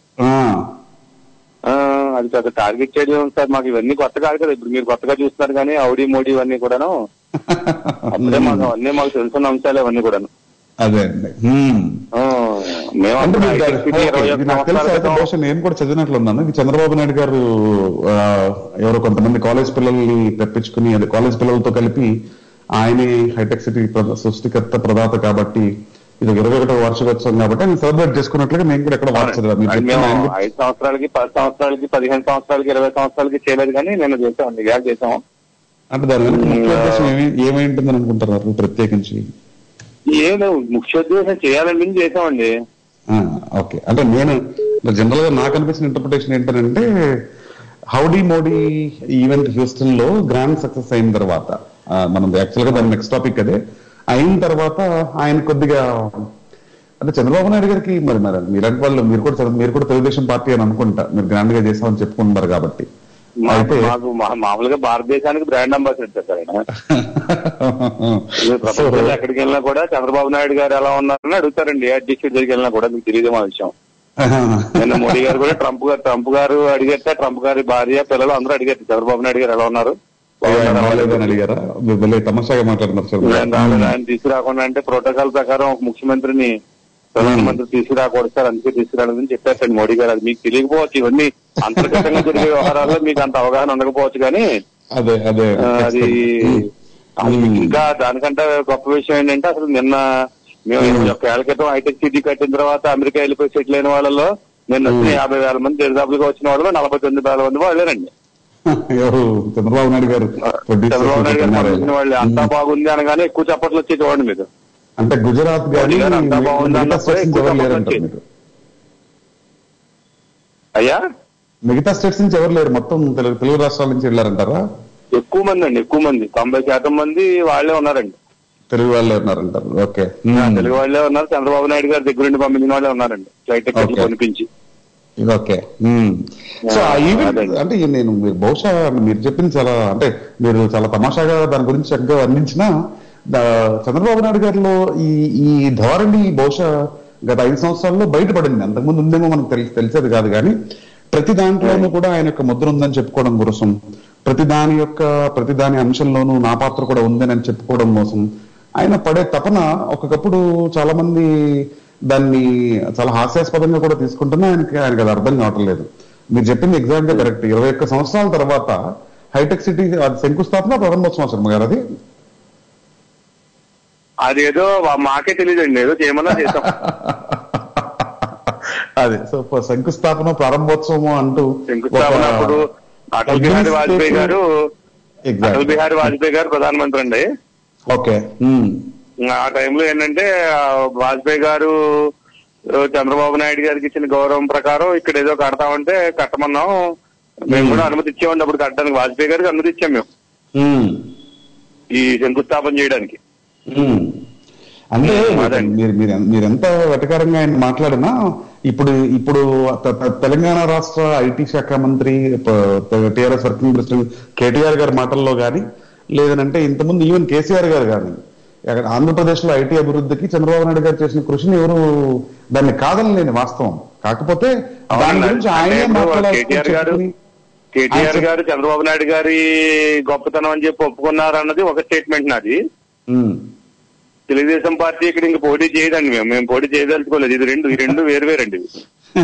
ఆ, అది పెద్ద టార్గెట్ చేయడం ఉంది సార్ మాకు ఇవన్నీ కొత్త కాదు కదా ఇప్పుడు మీరు కొత్తగా చూస్తున్నారు కానీ ఔడి మోడీ ఇవన్నీ కూడాను అప్పుడే మాకు అవన్నీ మాకు తెలుసున్న అంశాలు అవన్నీ కూడాను అదే అండి ఉమ్. ఆ, మేము అంటే అప్పుడు మీరు హైటెక్ సిటీ ఓకే, ఇరవై ఇది ఒక్క నాకు తెలుసు సంవత్సరాల అయితే క్రితం బహుశా నేను కూడా చదివినట్లున్నాను ఇది చంద్రబాబు నాయుడు గారు ఆ, ఎవరో కొంతమంది కాలేజ్ పిల్లల్ని తెప్పించుకుని అది కాలేజ్ పిల్లలతో కలిపి ఆయనే హైటెక్ సిటీ ప్ర- సృష్టికర్త ప్రదాత కాబట్టి ఇది ఇరవై ఒకటో వార్షికోత్సవం కాబట్టి ఆయన సెలబ్రేట్ చేసుకున్నట్లుగా నేను కూడా ఎక్కడ వార్త చదివాను మీరు అది చెప్తున్న మేము ఆయన కూడా- ఐదు సంవత్సరాలకి పది సంవత్సరాలకి పదిహేను సంవత్సరాలకి ఇరవై సంవత్సరాలకి చేయలేదు కానీ నేను చేసామండి ఇవాళ చేసాం అంటే దాని వెనక ముఖ్య ఉద్దేశం ఏమి ఏమై ఉంటుందని అనుకుంటున్నారు ప్రత్యేకించి ఏం లేవు ముఖ్యోద్దేశం చేయాలని చేసామండి ఆ, ఓకే అంటే నేను జనరల్ గా నాకు అనిపించిన ఇంటర్ప్రిటేషన్ ఏంటంటే హౌడీ మోడీ ఈవెంట్ హ్యూస్టన్ లో గ్రాండ్ సక్సెస్ అయిన తర్వాత ఆ, మనం యాక్చువల్ గా దాని నెక్స్ట్ టాపిక్ అదే అయిన తర్వాత ఆయన కొద్దిగా అంటే చంద్రబాబు నాయుడు గారికి మరి మరి మీలాంటి వాళ్ళు మీరు కూడా చంద్ర- మీరు కూడా తెలుగుదేశం పార్టీ అని అనుకుంటా మీరు గ్రాండ్ గా చేసామని చెప్పుకుంటున్నారు కాబట్టి మాకు అయితే మాకు మా- మామూలుగా భారతదేశానికి బ్రాండ్ అంబాసిడర్ సార్ ఆయన మీరు సో ప్రపంచంలో ఎక్కడికి వెళ్ళినా కూడా చంద్రబాబు నాయుడు గారు ఎలా ఉన్నారని అడుగుతారండి ఏ అధ్యక్షుడి దగ్గరికి వెళ్ళినా కూడా మీకు తెలియదు మా విషయం నిన్న మోడీ గారు కూడా ట్రంప్ గారు ట్రంప్ గారు అడిగేస్తే ట్రంప్ గారి భార్య పిల్లలు అందరూ అడిగారు చంద్రబాబు నాయుడు గారు ఎలా ఉన్నారు ఆయన రాలేదని అడిగారా మీరు భలే తమాషాగా మాట్లాడుతున్నారు సార్ ఆయన రాలేదు, ఆయన తీసుకురాకుండా అంటే ప్రోటోకాల్ ప్రకారం ఒక ముఖ్యమంత్రిని ప్రధానమంత్రి తీసుకురాకూడదు సార్ అందుకే తీసుకురాలేదని చెప్పారండి మోడీ గారు అది మీకు తెలియకపోవచ్చు ఇవన్నీ అంతర్గతంగా జరిగే వ్యవహారాల్లో మీకు అంత అవగాహన ఉండకపోవచ్చు కానీ అదే అదే ఆ, అది అది ఉమ్. ఇంకా దానికంటే గొప్ప విషయం ఏంటంటే అసలు నిన్న మేము ఇరవై ఒక్క ఏళ్ల క్రితం హైటెక్ సిటీ కట్టిన తర్వాత అమెరికా వెళ్ళిపోయి సెటిల్ అయిన వాళ్ళలో నిన్న వచ్చిన యాభై వేల మంది దరిదాపులుగా వచ్చిన వాళ్ళు నలభై తొమ్మిది వేల మంది వాళ్ళేనండి ఎవరు చంద్రబాబు నాయుడు గారు produce చంద్రబాబు నాయుడు గారు చేస్తున్నారు. పంపించిన వాళ్ళు అంతా బాగుంది అనగానే ఎక్కువ చప్పట్లు వచ్చి చూడండి మీరు అంటే గుజరాత్ గానీ మోడీ గారు అంతా బాగుంది మిగతా అన్నప్పుడే స్టేట్స్ నుంచి ఎక్కువ ఎవరు తప్పదు లేరంటారు వచ్చి. మీరు అయ్యా మిగతా స్టేట్స్ నుంచి ఎవరు లేరు మొత్తం తెలుగు తెలుగు రాష్ట్రాల నుంచి వెళ్ళారంటారా ఎక్కువ మంది అండి ఎక్కువ మంది తొంభై శాతం మంది వాళ్ళే ఉన్నారండి తెలుగు వాళ్ళే ఉన్నారంటారు ఓకే తెలుగు వాళ్ళే ఉన్నారు చంద్రబాబు నాయుడు గారి దగ్గర నుండి పంపించిన వాళ్ళే ఉన్నారండి ఫ్లైట్ టికెట్లు Okay. కొనిపించి ఇది ఓకే సో ఆ ఆ, ఈవెంట్ అదే. అంటే ఈ నేను మీరు బహుశా మీరు చెప్పింది చాలా అంటే మీరు చాలా తమాషాగా దాని గురించి చక్కగా వర్ణించిన చంద్రబాబు నాయుడు గారిలో ఈ ఈ ధోరణి బహుశా గత ఐదు సంవత్సరాల్లో బయటపడింది అంతకుముందు ఉందేమో మనకు తెలి తెలిసేది కాదు కానీ ప్రతి దాంట్లోనూ కూడా ఆయన యొక్క ముద్ర ఉందని చెప్పుకోవడం కోసం ప్రతి దాని యొక్క ప్రతి దాని అంశంలోనూ నా పాత్ర కూడా ఉందని అని చెప్పుకోవడం కోసం ఆయన పడే తపన ఒకప్పుడు చాలా మంది దాన్ని చాలా హాస్యాస్పదంగా కూడా తీసుకుంటున్నా ఆయనకి ఆయనకి అది అర్థం కావటం లేదు మీరు చెప్పింది ఎగ్జాక్ట్ గా కరెక్ట్ ఇరవై ఒక్క సంవత్సరాల తర్వాత హైటెక్ సిటీ అది శంకుస్థాపన ప్రారంభోత్సవం శర్మ గారు అది అదేదో వా- మాకే తెలియదండి ఏదో చేయమన్నా చేస్తాం అదే సో శంకుస్థాపన ప్రారంభోత్సవం అంటూ శంకుస్థాపన ఒక అప్పుడు అటల్ బిహారీ వాజ్పేయి గారు Exactly. అటల్ బిహారీ వాజ్పేయి గారు ప్రధానమంత్రి అండి ఓకే ఉమ్. ఆ టైంలో ఏంటంటే ఆ, వాజ్పేయి గారు ఆ, చంద్రబాబు నాయుడు గారికి ఇచ్చిన గౌరవం ప్రకారం ఇక్కడ ఏదో కడతామంటే కట్టమన్నాం మేము కూడా అనుమతి ఇచ్చామండి అప్పుడు కట్టడానికి వాజ్పేయి గారికి అనుమతి ఇచ్చాం మేము ఉమ్. ఈ శంకుస్థాపన చేయడానికి ఉమ్. అంటే అదే. మీరు మీరు మీరు ఎంత వెటకారంగా ఆయన మాట్లాడినా ఇప్పుడు ఇప్పుడు త- త- తెలంగాణ రాష్ట్ర ఐటీ శాఖ మంత్రి టిఆర్ఎస్ వర్కింగ్ ప్రెసిడెంట్ కేటీఆర్ గారి మాటల్లో గాని లేదనంటే ఇంతకుముందు ఈవెన్ కేసీఆర్ గారు కానీ అక్కడ ఆంధ్రప్రదేశ్ లో ఐటీ అభివృద్ధికి చంద్రబాబు నాయుడు గారు చేసిన కృషిని ఎవరు దాన్ని కాదనలేని వాస్తవం కాకపోతే దాని అవునండి. గురించి అంటే ఆయనే ఇప్పుడు మాట్లాడాల్సి కేటీఆర్ గారు చెప్పుకుని- కేటీఆర్ ఆయన గారు చంద్రబాబు నాయుడు గారి గొప్పతనం అని చెప్పి ఒప్పుకున్నారు అన్నది ఒక స్టేట్మెంట్ నాది ఉమ్. తెలుగుదేశం పార్టీ ఇక్కడ ఇంక పోటీ చేయదండి మేము మేము పోటీ చేయదలుచుకోలేదు ఇది రెండు ఈ రెండు వేరు వేరండి ఇవి.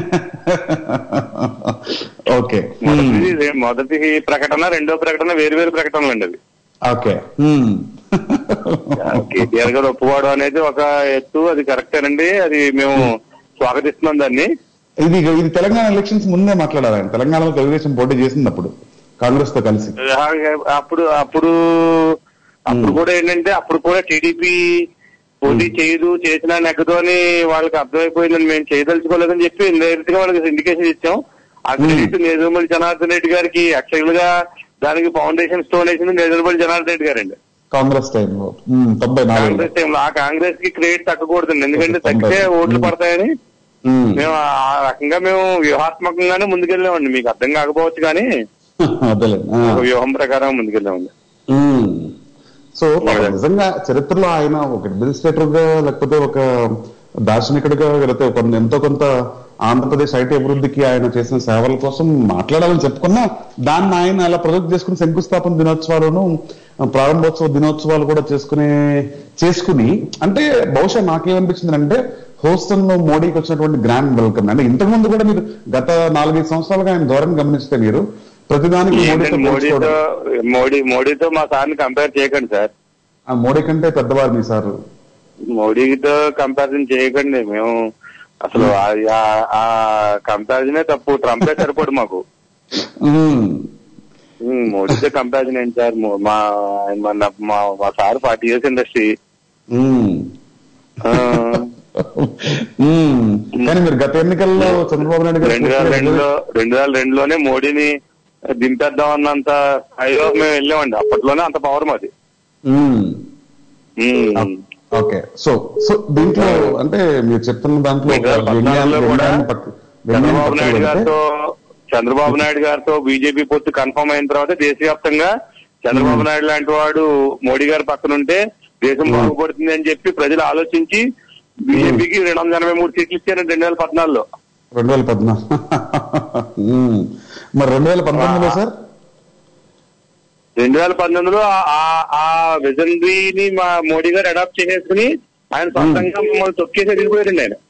ఓకే మొదటిది ఇదే- మొదటి ప్రకటన రెండో ప్రకటన వేరు వేరు ప్రకటనలు అండి అవి ఓకే ఉమ్. కేటీఆర్ గారు ఒప్పుకోవడం అనేది ఒక ఎత్తు అది కరెక్టేనండి అది మేము స్వాగతిస్తున్నాం దాన్ని ఇది ఇది తెలంగాణ ఎలక్షన్స్ ముందే మాట్లాడారు ఆయన తెలంగాణలో తెలుగుదేశం పోటీ చేసింది అప్పుడు కాంగ్రెస్ తో కలిసి అప్పుడు అప్పుడు అప్పుడు కూడా ఏంటంటే అప్పుడు కూడా టీడీపీ పోటీ చేయదు చేసినా నెగ్గదు అని వాళ్ళకి అర్థమైపోయిందని మేము చేయదలుచుకోలేదని చెప్పి డైరెక్ట్ గా వాళ్ళకి ఇండికేషన్ ఇచ్చాం ఆ క్రెడిట్ నేదురుమల్లి జనార్దన్ రెడ్డి గారికి యాక్చువల్ గా దానికి ఫౌండేషన్ స్టోన్ వేసింది నేదురుమల్లి జనార్దన్ రెడ్డి గారండి కాంగ్రెస్ టైంలో ఉమ్, తొంభై నాలుగు కాంగ్రెస్ టైంలో ఆ కాంగ్రెస్ కి క్రెడిట్ తగ్గకూడదండి ఎందుకంటే తగ్గితే ఓట్లు పడతాయని మేము ఆ రకంగా మేము వ్యూహాత్మకంగానే ముందుకెళ్ళామండి మీకు అర్థం కాకపోవచ్చు కానీ అదేలే ఆ. ఒక వ్యూహం ప్రకారం ముందుకెళ్ళామండి ఉమ్. సో నిజంగా చరిత్రలో ఆయన ఒక అడ్మినిస్ట్రేటర్ గా లేకపోతే ఒక దార్శనికుడిగా లేకపోతే కొంత ఎంతో కొంత ఆంధ్రప్రదేశ్ ఐటీ అభివృద్ధికి ఆయన చేసిన సేవల కోసం మాట్లాడాలని చెప్పుకున్నా దాన్ని ఆయన అలా ప్రొజెక్ట్ చేసుకుని శంకుస్థాపన దినోత్సవాలను ప్రారంభోత్సవ దినోత్సవాలు కూడా చేసుకునే చేసుకుని అంటే బహుశా నాకేమనిపించింది అంటే హోస్టన్ లో మోడీకి వచ్చినటువంటి గ్రాండ్ వెల్కమ్ అంటే ఇంతకు ముందు కూడా మీరు గత నాలుగైదు సంవత్సరాలుగా ఆయన ధోరణి గమనిస్తే మీరు ప్రతిదానికి మోడీతో ఏంటంటే మోడీతో పోల్చుకోవడం. మోడీ మోడీతో మా సార్ని కంపేర్ చేయకండి సార్ ఆ మోడీ కంటే పెద్దవారు మీ సార్ మోడీతో కంపారిజన్ చేయకండి మేము అసలు ఆ- ఆ- ఆ కంపారిజనే తప్పు ట్రంపే సరిపడు మాకు ఉమ్. ఉమ్, మోడీతో కంపారిజన్ ఏంటి సార్ మో- మా ఆయన మన- మా మా sir forty years industry um. Um. కానీ మీరు గత ఎన్నికల్లో చంద్రబాబు నాయుడు గారు రెండు వేల రెండులో రెండు వేల రెండులోనే మోడీని దింపేద్దాం అన్నంత స్థాయిలో మేము వెళ్ళామండి అప్పట్లోనే అంత పవర్ మాది um. Um. Okay so so దీంట్లో అంటే మీరు చెప్తున్న దాంట్లో రెండు వేల వ్యంగ్యాన్ని- పద్నాలుగులో కూడా వ్యంగ్యాన్ని పక్క- వ్యంగ్యాన్ని చంద్రబాబు పక్కన నాయుడు పెడితే, గారితో చంద్రబాబు నాయుడు గారితో బీజేపీ పొత్తు కన్ఫర్మ్ అయిన తర్వాత దేశవ్యాప్తంగా చంద్రబాబు నాయుడు లాంటి వాడు మోడీ గారి పక్కన ఉంటే దేశం Hmm. బాగుపడుతుంది అని చెప్పి ప్రజలు ఆలోచించి బీజేపీకి రెండు వందల ఎనభై మూడు సీట్లు ఇచ్చారు రెండు వేల పద్నాలుగులో రెండు వేల పద్నాలుగు ఉమ్. మరి రెండు వేల పంతొమ్మిదిలో సార్ రెండు వేల పంతొమ్మిదిలో ఆ- ఆ- ఆ విజనరీని మా మోడీ గారు అడాప్ట్ చేసేసుకుని ఆయన సొంతంగా మమ్మల్ని తొక్కేసి వెళ్ళిపోయారండి ఆయన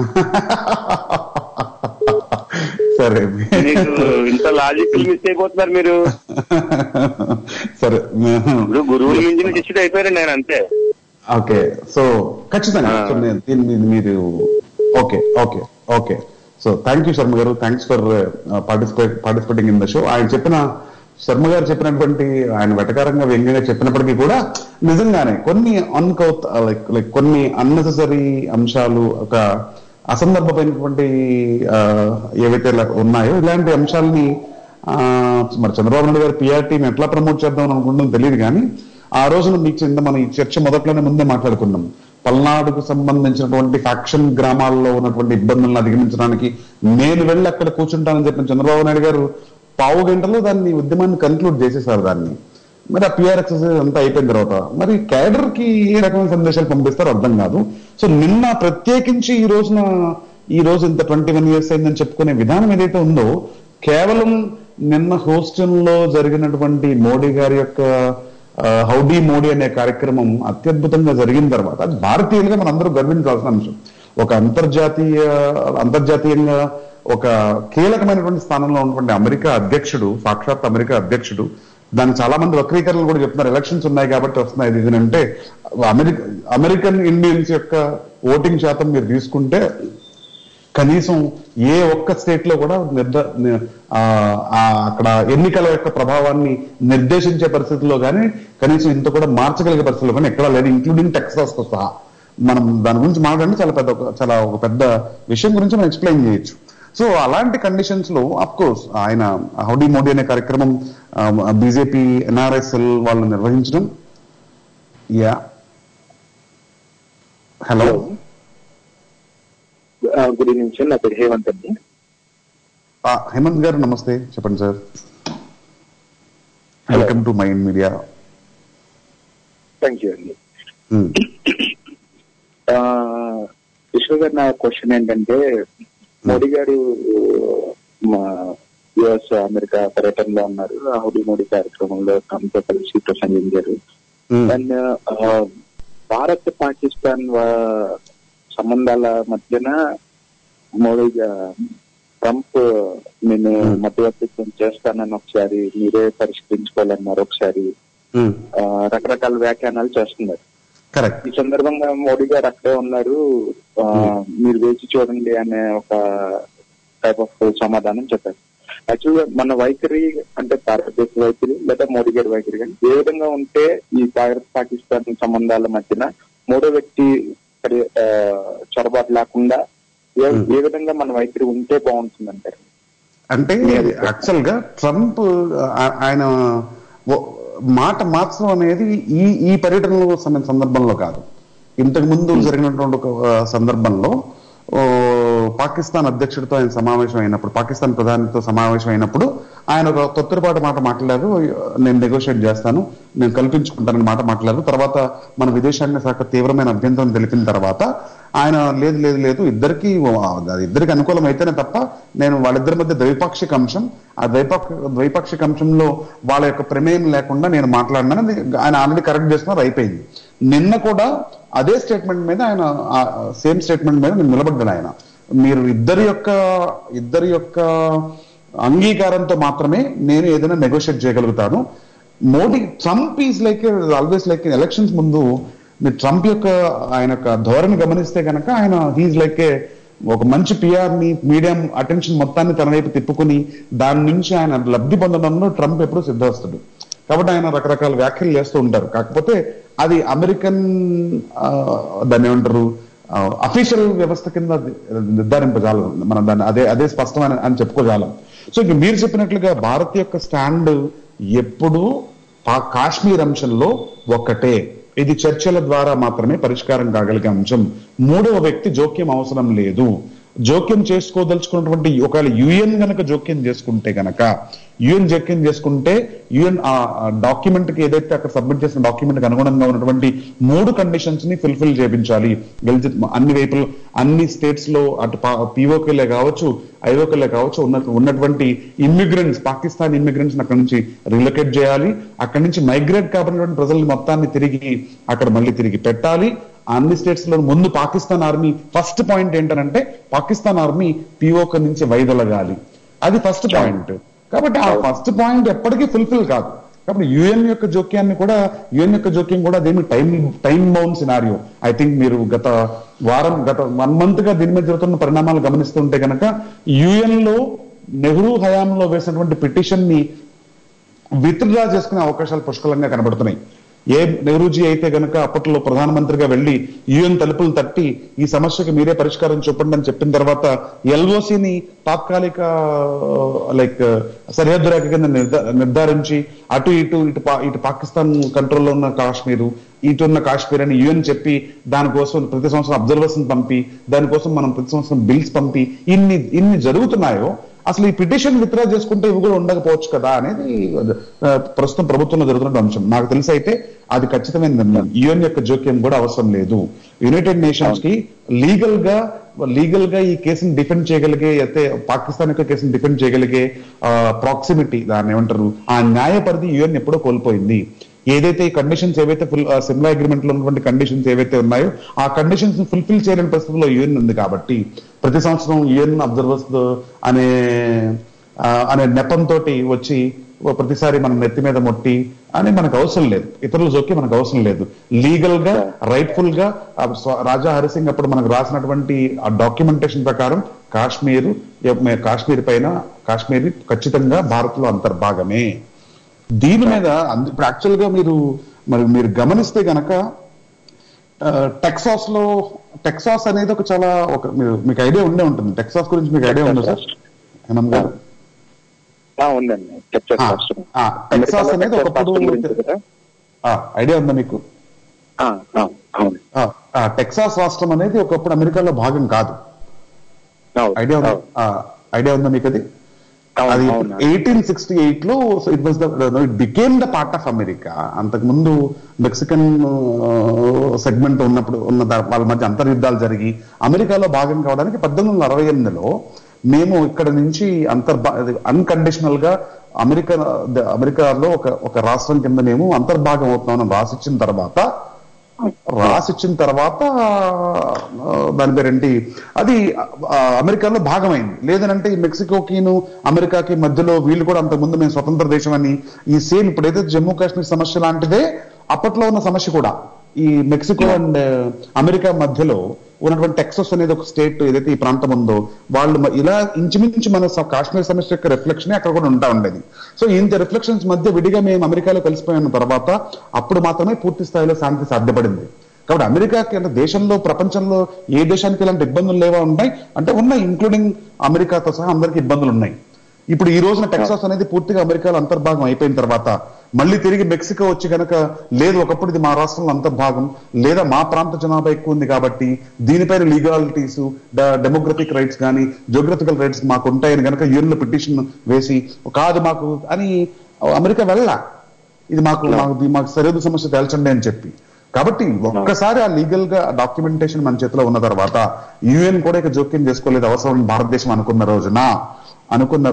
సరే మీకు ఇంత లాజికల్ మిస్ అయిపోతున్నారు మీరు సరే ఇప్పుడు గురువుల మించిన శిష్యుడు అయిపోయారండి ఆయన అంతే ఓకే సో ఖచ్చితంగా ఆ. సో నేను దీని మీద మీరు okay okay okay so thank you Sharma గారు thanks for participate participating in the show ఆయన చెప్పిన శర్మ గారు చెప్పినటువంటి ఆయన వెటకారంగా వ్యంగ్యంగా చెప్పినప్పటికీ కూడా నిజంగానే కొన్ని అన్కౌత్ లైక్ లైక్ కొన్ని అన్నెసరీ అంశాలు ఒక అసందర్భమైనటువంటి ఆ, ఏవైతే ఇలా ఉన్నాయో ఇలాంటి అంశాలని ఆ, మరి చంద్రబాబు నాయుడు గారు పిఆర్టీని ఎట్లా ప్రమోట్ చేద్దాం అనుకుంటాం తెలియదు కానీ ఆ రోజున మీకు కింద మనం ఈ చర్చ మొదట్లోనే ముందే మాట్లాడుకున్నాం పల్నాడుకు సంబంధించినటువంటి ఫ్యాక్షన్ గ్రామాల్లో ఉన్నటువంటి ఇబ్బందులను అధిగమించడానికి నేను వెళ్ళి అక్కడ కూర్చుంటానని చెప్పిన చంద్రబాబు నాయుడు గారు పావు గంటలో దాన్ని ఉద్యమాన్ని కన్క్లూడ్ చేసేసారు దాన్ని మరి ఆ పిఆర్ ఎక్సర్సైజ్ అంతా అయిపోయిన తర్వాత మరి క్యాడర్ కి ఏ రకమైన సందేశాలు పంపిస్తారో అర్థం కాదు సో నిన్న ప్రత్యేకించి ఈ రోజున ఈ రోజు ఇంత ట్వంటీ వన్ ఇయర్స్ అయిందని చెప్పుకునే విధానం ఏదైతే ఉందో కేవలం నిన్న హూస్టన్ లో జరిగినటువంటి మోడీ గారి యొక్క ఆ, హౌడీ మోడీ అనే కార్యక్రమం అత్యద్భుతంగా జరిగిన తర్వాత అది భారతీయులుగా మనందరూ గర్వించాల్సిన అంశం ఒక అంతర్జాతీయ అంతర్జాతీయంగా ఒక కీలకమైనటువంటి స్థానంలో ఉన్నటువంటి అమెరికా అధ్యక్షుడు సాక్షాత్ అమెరికా అధ్యక్షుడు దాన్ని చాలా మంది వక్రీకరణలు కూడా చెప్తున్నారు ఎలక్షన్స్ ఉన్నాయి కాబట్టి వస్తున్నాయి ఇది ఇది అంటే అమెరికా అమెరికన్ ఇండియన్స్ యొక్క ఓటింగ్ శాతం మీరు తీసుకుంటే కనీసం ఏ ఒక్క స్టేట్ లో కూడా నిర్ద ని- ఆ, ఆ అక్కడ ఎన్నికల యొక్క ప్రభావాన్ని నిర్దేశించే పరిస్థితుల్లో కానీ కనీసం ఇంత కూడా మార్చగలిగే పరిస్థితుల్లో కానీ ఎక్కడా లేదు ఇంక్లూడింగ్ టెక్సాస్ తో సహా మనం దాని గురించి మాట్లాడితే చాలా పెద్ద ఒక- చాలా ఒక పెద్ద విషయం గురించి మనం ఎక్స్ప్లెయిన్ చేయొచ్చు సో అలాంటి కండిషన్స్ లో అఫ్ కోర్స్ ఆయన హౌడీ మోడీ అనే కార్యక్రమం బీజేపీ ఎన్ఆర్ఎస్ఎల్ వాళ్ళు నిర్వహించడం yeah hello good evening sir నా పేరు హేమంత్ అండి హేమంత్ గారు నమస్తే చెప్పండి sir welcome to mind media thank you అండి ఆ, విశ్వ గారు నా క్వశ్చన్ ఏంటంటే మోడీ గారు మా యుఎస్ అమెరికా పర్యటనలో ఉన్నారు హౌడీ మోడీ కార్యక్రమంలో తమతో కలిసి ప్రసంగించారు అండ్ భారత్ పాకిస్తాన్ వా- సంబంధాల మధ్యన మోడీ గా- ట్రంప్ నేను మధ్యవర్తిత్వం చేస్తానని ఒకసారి మీరే పరిష్కరించుకోవాలన్నారు ఒకసారి ఆ, రకరకాల వ్యాఖ్యానాలు చేస్తున్నారు కరెక్ట్ ఈ సందర్భంగా మోడీ గారు అక్కడే ఉన్నారు ఆ, మీరు వేచి చూడండి అనే ఒక టైప్ ఆఫ్ సమాధానం చెప్పారు యాక్చువల్గా మన వైఖరి అంటే భారతదేశ వైఖరి లేదా మోడీ గారి వైఖరి కానీ ఏ విధంగా ఉంటే ఈ భారత్ పాకిస్తాన్ సంబంధాల మధ్యన మూడో వ్యక్తి పరి- ఆ, చొరబాటు లేకుండా ఏ ఏ విధంగా మన వైఖరి ఉంటే బాగుంటుంది అంటారు అంటే యాక్చువల్ గా ట్రంప్ ఆ- ఆయన ఓ- మాట మార్చడం అనేది ఈ ఈ పర్యటనలో సమ- సందర్భంలో కాదు ఇంతకు ముందు జరిగినటువంటి ఒక ఆ, సందర్భంలో ఓ, పాకిస్తాన్ అధ్యక్షుడితో ఆయన సమావేశం అయినప్పుడు పాకిస్తాన్ ప్రధానితో సమావేశం అయినప్పుడు ఆయన ఒక తొత్తురపాటు మాట మాట్లాడారు నేను నెగోషియేట్ చేస్తాను నేను కల్పించుకుంటానని మాట మాట్లాడారు తర్వాత మన విదేశాంగ శాఖ తీవ్రమైన అభ్యంతరం తెలిపిన తర్వాత ఆయన లేదు లేదు లేదు ఇద్దరికి అది ఇద్దరికి అనుకూలం అయితేనే తప్ప నేను వాళ్ళిద్దరి మధ్య ద్వైపాక్షిక అంశం ఆ ద్వైపాక్ష ద్వైపాక్షిక అంశంలో వాళ్ళ యొక్క ప్రమేయం లేకుండా నేను మాట్లాడినాను ఆయన ఆల్రెడీ కరెక్ట్ చేస్తున్నారు అయిపోయింది నిన్న కూడా అదే స్టేట్మెంట్ మీద ఆయన సేమ్ స్టేట్మెంట్ మీద నేను నిలబడ్డాను ఆయన మీరు ఇద్దరి యొక్క ఇద్దరి యొక్క అంగీకారంతో మాత్రమే నేను ఏదైనా నెగోషియేట్ చేయగలుగుతాను Modi Trump is like always like elections ముందు మీరు ట్రంప్ యొక్క ఆయన యొక్క ధోరణి గమనిస్తే కనుక ఆయన హీజ్ లైక్ ఏ ఒక మంచి పిఆర్ ని మీడియం అటెన్షన్ మొత్తాన్ని తన వైపు తిప్పుకుని దాని నుంచి ఆయన లబ్ధి పొందడంలో ట్రంప్ ఎప్పుడూ సిద్ధవస్తుడు కాబట్టి ఆయన రకరకాల వ్యాఖ్యలు చేస్తూ ఉంటారు కాకపోతే అది అమెరికన్ ఆ, దాన్ని ఏమంటారు అఫీషియల్ వ్యవస్థ కింద అది నిర్ధారింపజాలం మనం దాన్ని అదే అదే స్పష్టమైన అని చెప్పుకోజాలం సో ఇంక మీరు చెప్పినట్లుగా భారత్ యొక్క స్టాండ్ ఎప్పుడూ పా- కాశ్మీర్ అంశంలో ఒక్కటే ఇది చర్చల ద్వారా మాత్రమే పరిష్కారం కాగలిగే అంశం మూడవ వ్యక్తి జోక్యం అవసరం లేదు జోక్యం చేసుకోదలుచుకున్నటువంటి ఒకవేళ యుఎన్ గనక జోక్యం చేసుకుంటే గనక యుఎన్ జోక్యం చేసుకుంటే యుఎన్ ఆ డాక్యుమెంట్ కి ఏదైతే అక్కడ సబ్మిట్ చేసిన డాక్యుమెంట్ కి అనుగుణంగా ఉన్నటువంటి మూడు కండిషన్స్ ని ఫుల్ఫిల్ చేయించాలి గెలిచి అన్ని వైపులు అన్ని స్టేట్స్ లో అటు పీఓకేలే కావచ్చు ఐఓకేలే కావచ్చు ఉన్న ఉన్నటువంటి ఇమ్మిగ్రెంట్స్ పాకిస్తాన్ ఇమ్మిగ్రెంట్స్ అక్కడ నుంచి రిలొకేట్ చేయాలి అక్కడి నుంచి మైగ్రేట్ కాబడినటువంటి ప్రజల్ని మొత్తాన్ని తిరిగి అక్కడ మళ్ళీ తిరిగి పెట్టాలి అన్ని స్టేట్స్ లో ముందు పాకిస్తాన్ ఆర్మీ ఫస్ట్ పాయింట్ ఏంటంటే పాకిస్తాన్ ఆర్మీ పిఓక నుంచి వైదొలగాలి అది ఫస్ట్ పాయింట్ కాబట్టి ఆ ఫస్ట్ పాయింట్ ఎప్పటికీ ఫుల్ఫిల్ కాదు కాబట్టి యుఎన్ యొక్క జోక్యాన్ని కూడా యుఎన్ యొక్క జోక్యం కూడా దీని time time bound scenario I think మీరు గత వారం గత వన్ మంత్ గా దీని మీద జరుగుతున్న పరిణామాలు గమనిస్తుంటే కనుక యుఎన్ లో నెహ్రూ హయాంలో వేసినటువంటి పిటిషన్ ని విత్డ్రా చేసుకునే అవకాశాలు పుష్కలంగా కనబడుతున్నాయి ఏ నెహ్రూజీ అయితే గనక అప్పట్లో ప్రధానమంత్రిగా వెళ్లి యుఎన్ తలుపులు తట్టి ఈ సమస్యకి మీరే పరిష్కారం చూపండి అని చెప్పిన తర్వాత ఎల్ఓసిని తాత్కాలిక లైక్ సరిహద్దు రేఖ కింద నిర్ధా- నిర్ధారించి అటు ఇటు ఇటు పా- ఇటు పాకిస్తాన్ కంట్రోల్లో ఉన్న కాశ్మీరు ఇటు ఉన్న కాశ్మీర్ అని యుఎన్ చెప్పి దానికోసం ప్రతి సంవత్సరం అబ్జర్వర్స్ పంపి దానికోసం మనం ప్రతి సంవత్సరం బిల్స్ పంపి ఇన్ని ఇన్ని జరుగుతున్నాయో అసలు ఈ పిటిషన్ విత్డ్రా చేసుకుంటే ఇవి కూడా ఉండకపోవచ్చు కదా అనేది ఆ, ప్రస్తుతం ప్రభుత్వంలో జరుగుతున్న అంశం నాకు తెలిసి అయితే అది ఖచ్చితమైన నిర్ణయం యుఎన్ యొక్క జోక్యం కూడా అవసరం లేదు యునైటెడ్ నేషన్స్ కి లీగల్ గా లీగల్ గా ఈ కేసుని డిఫెండ్ చేయగలిగే అయితే పాకిస్తాన్ యొక్క కేసుని డిఫెండ్ చేయగలిగే ప్రాక్సిమిటీ దాన్ని ఏమంటారు ఆ న్యాయ పరిధి యుఎన్ ఎప్పుడో కోల్పోయింది ఏదైతే ఈ కండిషన్స్ ఏవైతే ఫుల్ సిమ్లా అగ్రిమెంట్ లో ఉన్నటువంటి కండిషన్స్ ఏవైతే ఉన్నాయో ఆ కండిషన్స్ ని ఫుల్ఫిల్ చేయలేని పరిస్థితిలో యుఎన్ ఉంది కాబట్టి ప్రతి సంవత్సరం యుఎన్ అబ్జర్వర్స్ అనే ఆ, అనే నెపంతో వచ్చి ఓ ప్రతిసారి మన నెత్తి మీద మొట్టి అని మనకు అవసరం లేదు ఇతరుల జోక్యం మనకు అవసరం లేదు లీగల్ గా రైట్ఫుల్ గా ఆ స్వ- రాజా హరిసింగ్ అప్పుడు మనకు రాసినటువంటి ఆ డాక్యుమెంటేషన్ ప్రకారం కాశ్మీర్ కాశ్మీర్ పైన కాశ్మీర్ ఖచ్చితంగా భారత్ లో అంతర్భాగమే దీని మీద అంద- ఇప్పుడు యాక్చువల్ గా మీరు మరి మీరు గమనిస్తే గనక ఆ, టెక్సాస్ లో టెక్సాస్ అనేది ఒక చాలా ఒక మీరు- మీకు ఐడియా ఉండే ఉంటుంది టెక్సాస్ గురించి మీకు ఐడియా ఉందా సార్ హేమంత్ గారు ఆ, ఉందండి టెక్సాస్ ఆ, రాష్ట్రం ఆ, టెక్సాస్ అమెరికాలో అనేది టెక్సాస్ ఒకప్పుడు రాష్ట్రం గురించి కదా ఆ, ఐడియా ఉందా మీకు ఆ, ఆ, అవును ఆ, ఆ, టెక్సాస్ రాష్ట్రం అనేది ఒకప్పుడు అమెరికాలో భాగం కాదు అవును, ఐడియా ఉందా అవును. ఆ, ఐడియా ఉందా మీకు అది అవును, అది అవును. ఎయిటీన్ సిక్స్టీ ఎయిట్ లో it was it became the part of America అంతకు ముందు మెక్సికన్ సెగ్మెంట్ ఉన్నప్పుడు ఉన్న దా- వాళ్ళ మధ్య అంతర్యుద్ధాలు జరిగి అమెరికాలో భాగం కావడానికి పద్దెనిమిది వందల అరవై ఎనిమిదిలో మేము ఇక్కడ నుంచి అంతర్భా అన్కండిషనల్ గా అమెరికా ద- అమెరికాలో ఒక ఒక రాష్ట్రం కింద మేము అంతర్భాగం అవుతున్నామని రాసిచ్చిన తర్వాత రాసిచ్చిన తర్వాత ఆ, దాని పేరేంటి అది ఆ, అమెరికాలో భాగమైంది లేదనంటే ఈ మెక్సికోకిను అమెరికాకి మధ్యలో వీళ్ళు కూడా అంతకుముందు మేము స్వతంత్ర దేశం అని ఈ సేమ్ ఇప్పుడు ఏదైతే జమ్మూ కాశ్మీర్ సమస్య లాంటిదే అప్పట్లో ఉన్న సమస్య కూడా ఈ మెక్సికో అండ్ అమెరికా మధ్యలో ఉన్నటువంటి టెక్సస్ అనేది ఒక స్టేట్ ఏదైతే ఈ ప్రాంతం ఉందో వాళ్ళు మ- ఇలా ఇంచుమించు మన స- కాశ్మీర్ సమస్య యొక్క రిఫ్లెక్షన్ అక్కడ కూడా ఉంటా ఉండేది సో ఇంత రిఫ్లెక్షన్స్ మధ్య విడిగా మేము అమెరికాలో కలిసిపోయిన తర్వాత అప్పుడు మాత్రమే పూర్తి స్థాయిలో శాంతి సాధ్యపడింది కాబట్టి అమెరికాకి అంటే దేశంలో ప్రపంచంలో ఏ దేశానికి ఇలాంటి ఇబ్బందులు లేవా ఉన్నాయి అంటే ఉన్నాయి ఇంక్లూడింగ్ అమెరికాతో సహా అందరికి ఇబ్బందులు ఉన్నాయి ఇప్పుడు ఈ రోజున టెక్సాస్ అనేది పూర్తిగా అమెరికాలో అంతర్భాగం అయిపోయిన తర్వాత మళ్ళీ తిరిగి మెక్సికో వచ్చి కనుక లేదు ఒకప్పుడు ఇది మా రాష్ట్రంలో అంతర్భాగం లేదా మా ప్రాంత జనాభా ఎక్కువ ఉంది కాబట్టి దీనిపైన లీగాలిటీస్ డెమోగ్రఫిక్ రైట్స్ కానీ జోగ్రఫికల్ రైట్స్ మాకు ఉంటాయని కనుక యూఎన్ లో పిటిషన్ వేసి కాదు మాకు అని అమెరికా వెళ్ళా ఇది మాకు మాకు ఇది మాకు సరిహద్దు సమస్య తేల్చండి అని చెప్పి కాబట్టి ఒక్కసారి ఆ లీగల్ గా డాక్యుమెంటేషన్ మన చేతిలో ఉన్న తర్వాత యుఎన్ కూడా ఇక జోక్యం చేసుకోలేదు అవసరం అని భారతదేశం అనుకున్న రోజున అనుకున్న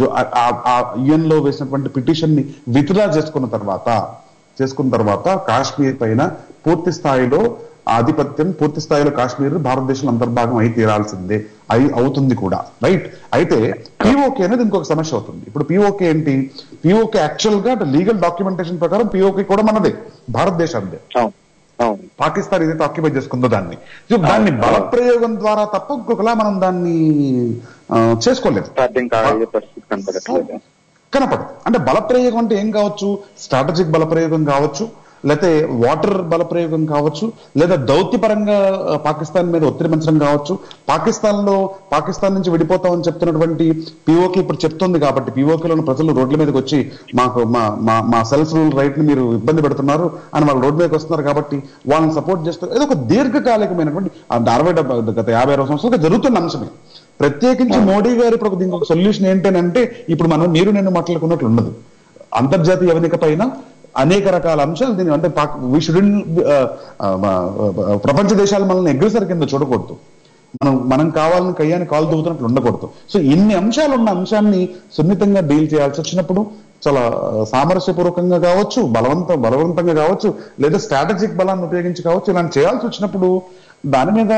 యుఎన్ లో వేసినటువంటి పిటిషన్ ని విత్డ్రా చేసుకున్న తర్వాత చేసుకున్న తర్వాత కాశ్మీర్ పైన పూర్తి స్థాయిలో ఆధిపత్యం పూర్తి స్థాయిలో కాశ్మీర్ భారతదేశంలో అంతర్భాగం అయి తీరాల్సిందే అయి అవుతుంది కూడా రైట్ అయితే పిఓకే అనేది ఇంకొక సమస్య అవుతుంది ఇప్పుడు పిఓకే ఏంటి పిఓకే యాక్చువల్ గా లీగల్ డాక్యుమెంటేషన్ ప్రకారం పిఓకే కూడా మనదే భారతదేశందే అవును అవును పాకిస్తాన్ ఏదైతే ఆక్యుపై చేసుకుందో దాన్ని సో దాన్ని బలప్రయోగం ద్వారా తప్ప ఇంకొకలా మనం దాన్ని ఆ, చేసుకోలేదు సాధ్యం కాదే పరిస్థితి కనపడట్లేదు కనపడదు అంటే బలప్రయోగం అంటే ఏం కావచ్చు స్ట్రాటజిక్ బలప్రయోగం కావచ్చు లేకపోతే వాటర్ బలప్రయోగం కావచ్చు లేదా దౌత్యపరంగా ఆ, పాకిస్తాన్ మీద ఒత్తిడి పెంచడం కావచ్చు పాకిస్తాన్ లో పాకిస్తాన్ నుంచి విడిపోతామని చెప్తున్నటువంటి పిఓకి ఇప్పుడు చెప్తుంది కాబట్టి పిఓకేలోని ప్రజలు రోడ్ల మీదకి వచ్చి మాకు మా మా మా సెల్ఫ్ రూల్ రైట్ ని మీరు ఇబ్బంది పెడుతున్నారు అని వాళ్ళు రోడ్డు మీదకి వస్తున్నారు కాబట్టి వాళ్ళని సపోర్ట్ చేస్తారు ఇది ఒక దీర్ఘకాలికమైనటువంటి ఆ అరవై డెబ్బై గత యాభై అరవై సంవత్సరాలుగా జరుగుతున్న అంశమే ప్రత్యేకించి మోడీ గారు ఇప్పుడు దీనికి ఒక సొల్యూషన్ ఏంటంటే ఇప్పుడు మనం మీరు నేను మాట్లాడుకున్నట్లు ఉండదు అంతర్జాతీయ అవనిక పైన అనేక రకాల అంశాలు దీని అంటే పాక్ వీ షుడెన్ ప్రపంచ దేశాలు మనల్ని అగ్రెసర్ కింద చూడకూడదు మనం మనం కావాలని కయ్యాన్ని కాలు దూవుతున్నట్లు ఉండకూడదు సో ఇన్ని అంశాలు ఉన్న అంశాన్ని సున్నితంగా డీల్ చేయాల్సి వచ్చినప్పుడు చాలా సామరస్యపూర్వకంగా కావచ్చు బలవంతం బలవంతంగా కావచ్చు లేదా స్ట్రాటజిక్ బలాన్ని ఉపయోగించి కావచ్చు ఇలాంటి చేయాల్సి వచ్చినప్పుడు దాని మీద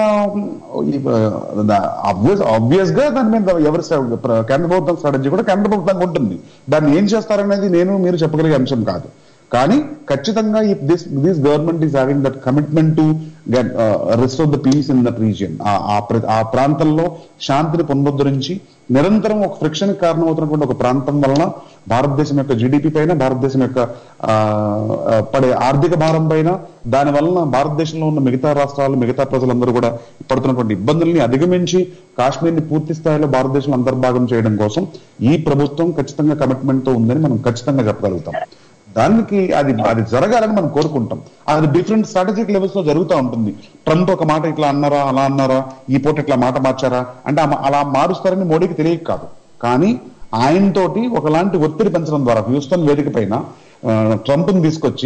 ఆబ్వియస్ గా దాని మీద ఎవరి స్ట్రా- ప్ర- కేంద్ర ప్రభుత్వం స్ట్రాటజీ కూడా కేంద్ర ప్రభుత్వంగా ఉంటుంది దాన్ని ఏం చేస్తారనేది నేను మీరు చెప్పగలిగే అంశం కాదు కానీ ఖచ్చితంగా if this this government is having that commitment to get rest of the peace in that region ఆ ప్రాంతంలో శాంతిని పునరుద్ధరించి నిరంతరం ఒక ఫ్రిక్షన్ కారణమవుతున్నటువంటి ఒక ప్రాంతం వలన భారతదేశం యొక్క జీడిపి పైన భారతదేశం యొక్క ఆ, ఆ, పడే ఆర్థిక భారం పైన దాని వలన భారతదేశంలో ఉన్న మిగతా రాష్ట్రాలు మిగతా ప్రజలందరూ కూడా పడుతున్నటువంటి ఇబ్బందుల్ని అధిగమించి కాశ్మీర్ని పూర్తి స్థాయిలో భారతదేశం అంతర్భాగం చేయడం కోసం ఈ ప్రభుత్వం ఖచ్చితంగా కమిట్మెంట్ తో ఉందని మనం ఖచ్చితంగా చెప్పగలుగుతాం దానికి అది అది జరగాలని మనం కోరుకుంటాం అది డిఫరెంట్ స్ట్రాటజిక్ లెవెల్స్ లో జరుగుతూ ఉంటుంది ట్రంప్ ఒక మాట ఇట్లా అన్నారా అలా అన్నారా ఈ పూట ఇట్లా మాట మార్చారా అంటే ఆ మా- అలా మారుస్తారని మోడీకి తెలియక కాదు కానీ ఆయనతోటి ఒకలాంటి ఒత్తిడి పెంచడం ద్వారా హ్యూస్టన్ వేదిక పైన ట్రంప్ ని తీసుకొచ్చి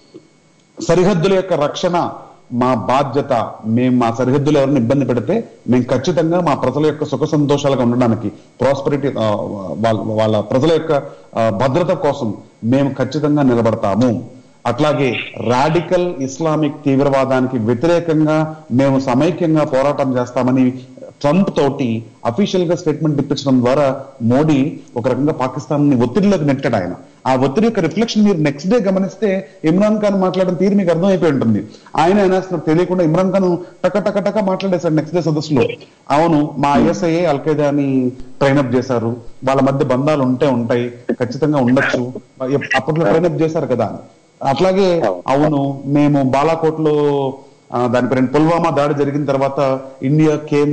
సరిహద్దుల యొక్క రక్షణ మా బాధ్యత మేము మా సరిహద్దులు ఎవరిని ఇబ్బంది పెడితే మేము ఖచ్చితంగా మా ప్రజల యొక్క సుఖ సంతోషాలుగా ఉండడానికి ప్రాస్పరిటీ వాళ్ళ వాళ్ళ ప్రజల యొక్క ఆ, భద్రత కోసం మేము ఖచ్చితంగా నిలబడతాము అట్లాగే రాడికల్ ఇస్లామిక్ తీవ్రవాదానికి వ్యతిరేకంగా మేము సమైక్యంగా పోరాటం చేస్తామని ట్రంప్ తోటి అఫీషియల్ గా స్టేట్మెంట్ ఇప్పించడం ద్వారా మోడీ ఒక రకంగా పాకిస్తాన్ ని ఒత్తిడిలోకి నెట్టాడు ఆయన ఆ ఒత్తిడి యొక్క రిఫ్లెక్షన్ మీరు నెక్స్ట్ డే గమనిస్తే ఇమ్రాన్ ఖాన్ మాట్లాడిన తీరు మీకు అర్థమైపోయి ఉంటుంది ఆయన అనేస్తున్నారు తెలియకుండా ఇమ్రాన్ ఖాన్ టక టక టక మాట్లాడేశాడు నెక్స్ట్ డే సదస్సులో అవును మా ఐఎస్ఐఏ అల్ఖైదాని ట్రైనప్ చేశారు వాళ్ళ మధ్య బంధాలు ఉంటే ఉంటాయి ఖచ్చితంగా ఉండొచ్చు అప్పట్లో ట్రైనప్ చేశారు కదా అని అట్లాగే అవును మేము బాలాకోట్ లో దాని పేరు పుల్వామా దాడి జరిగిన తర్వాత ఇండియా కేమ్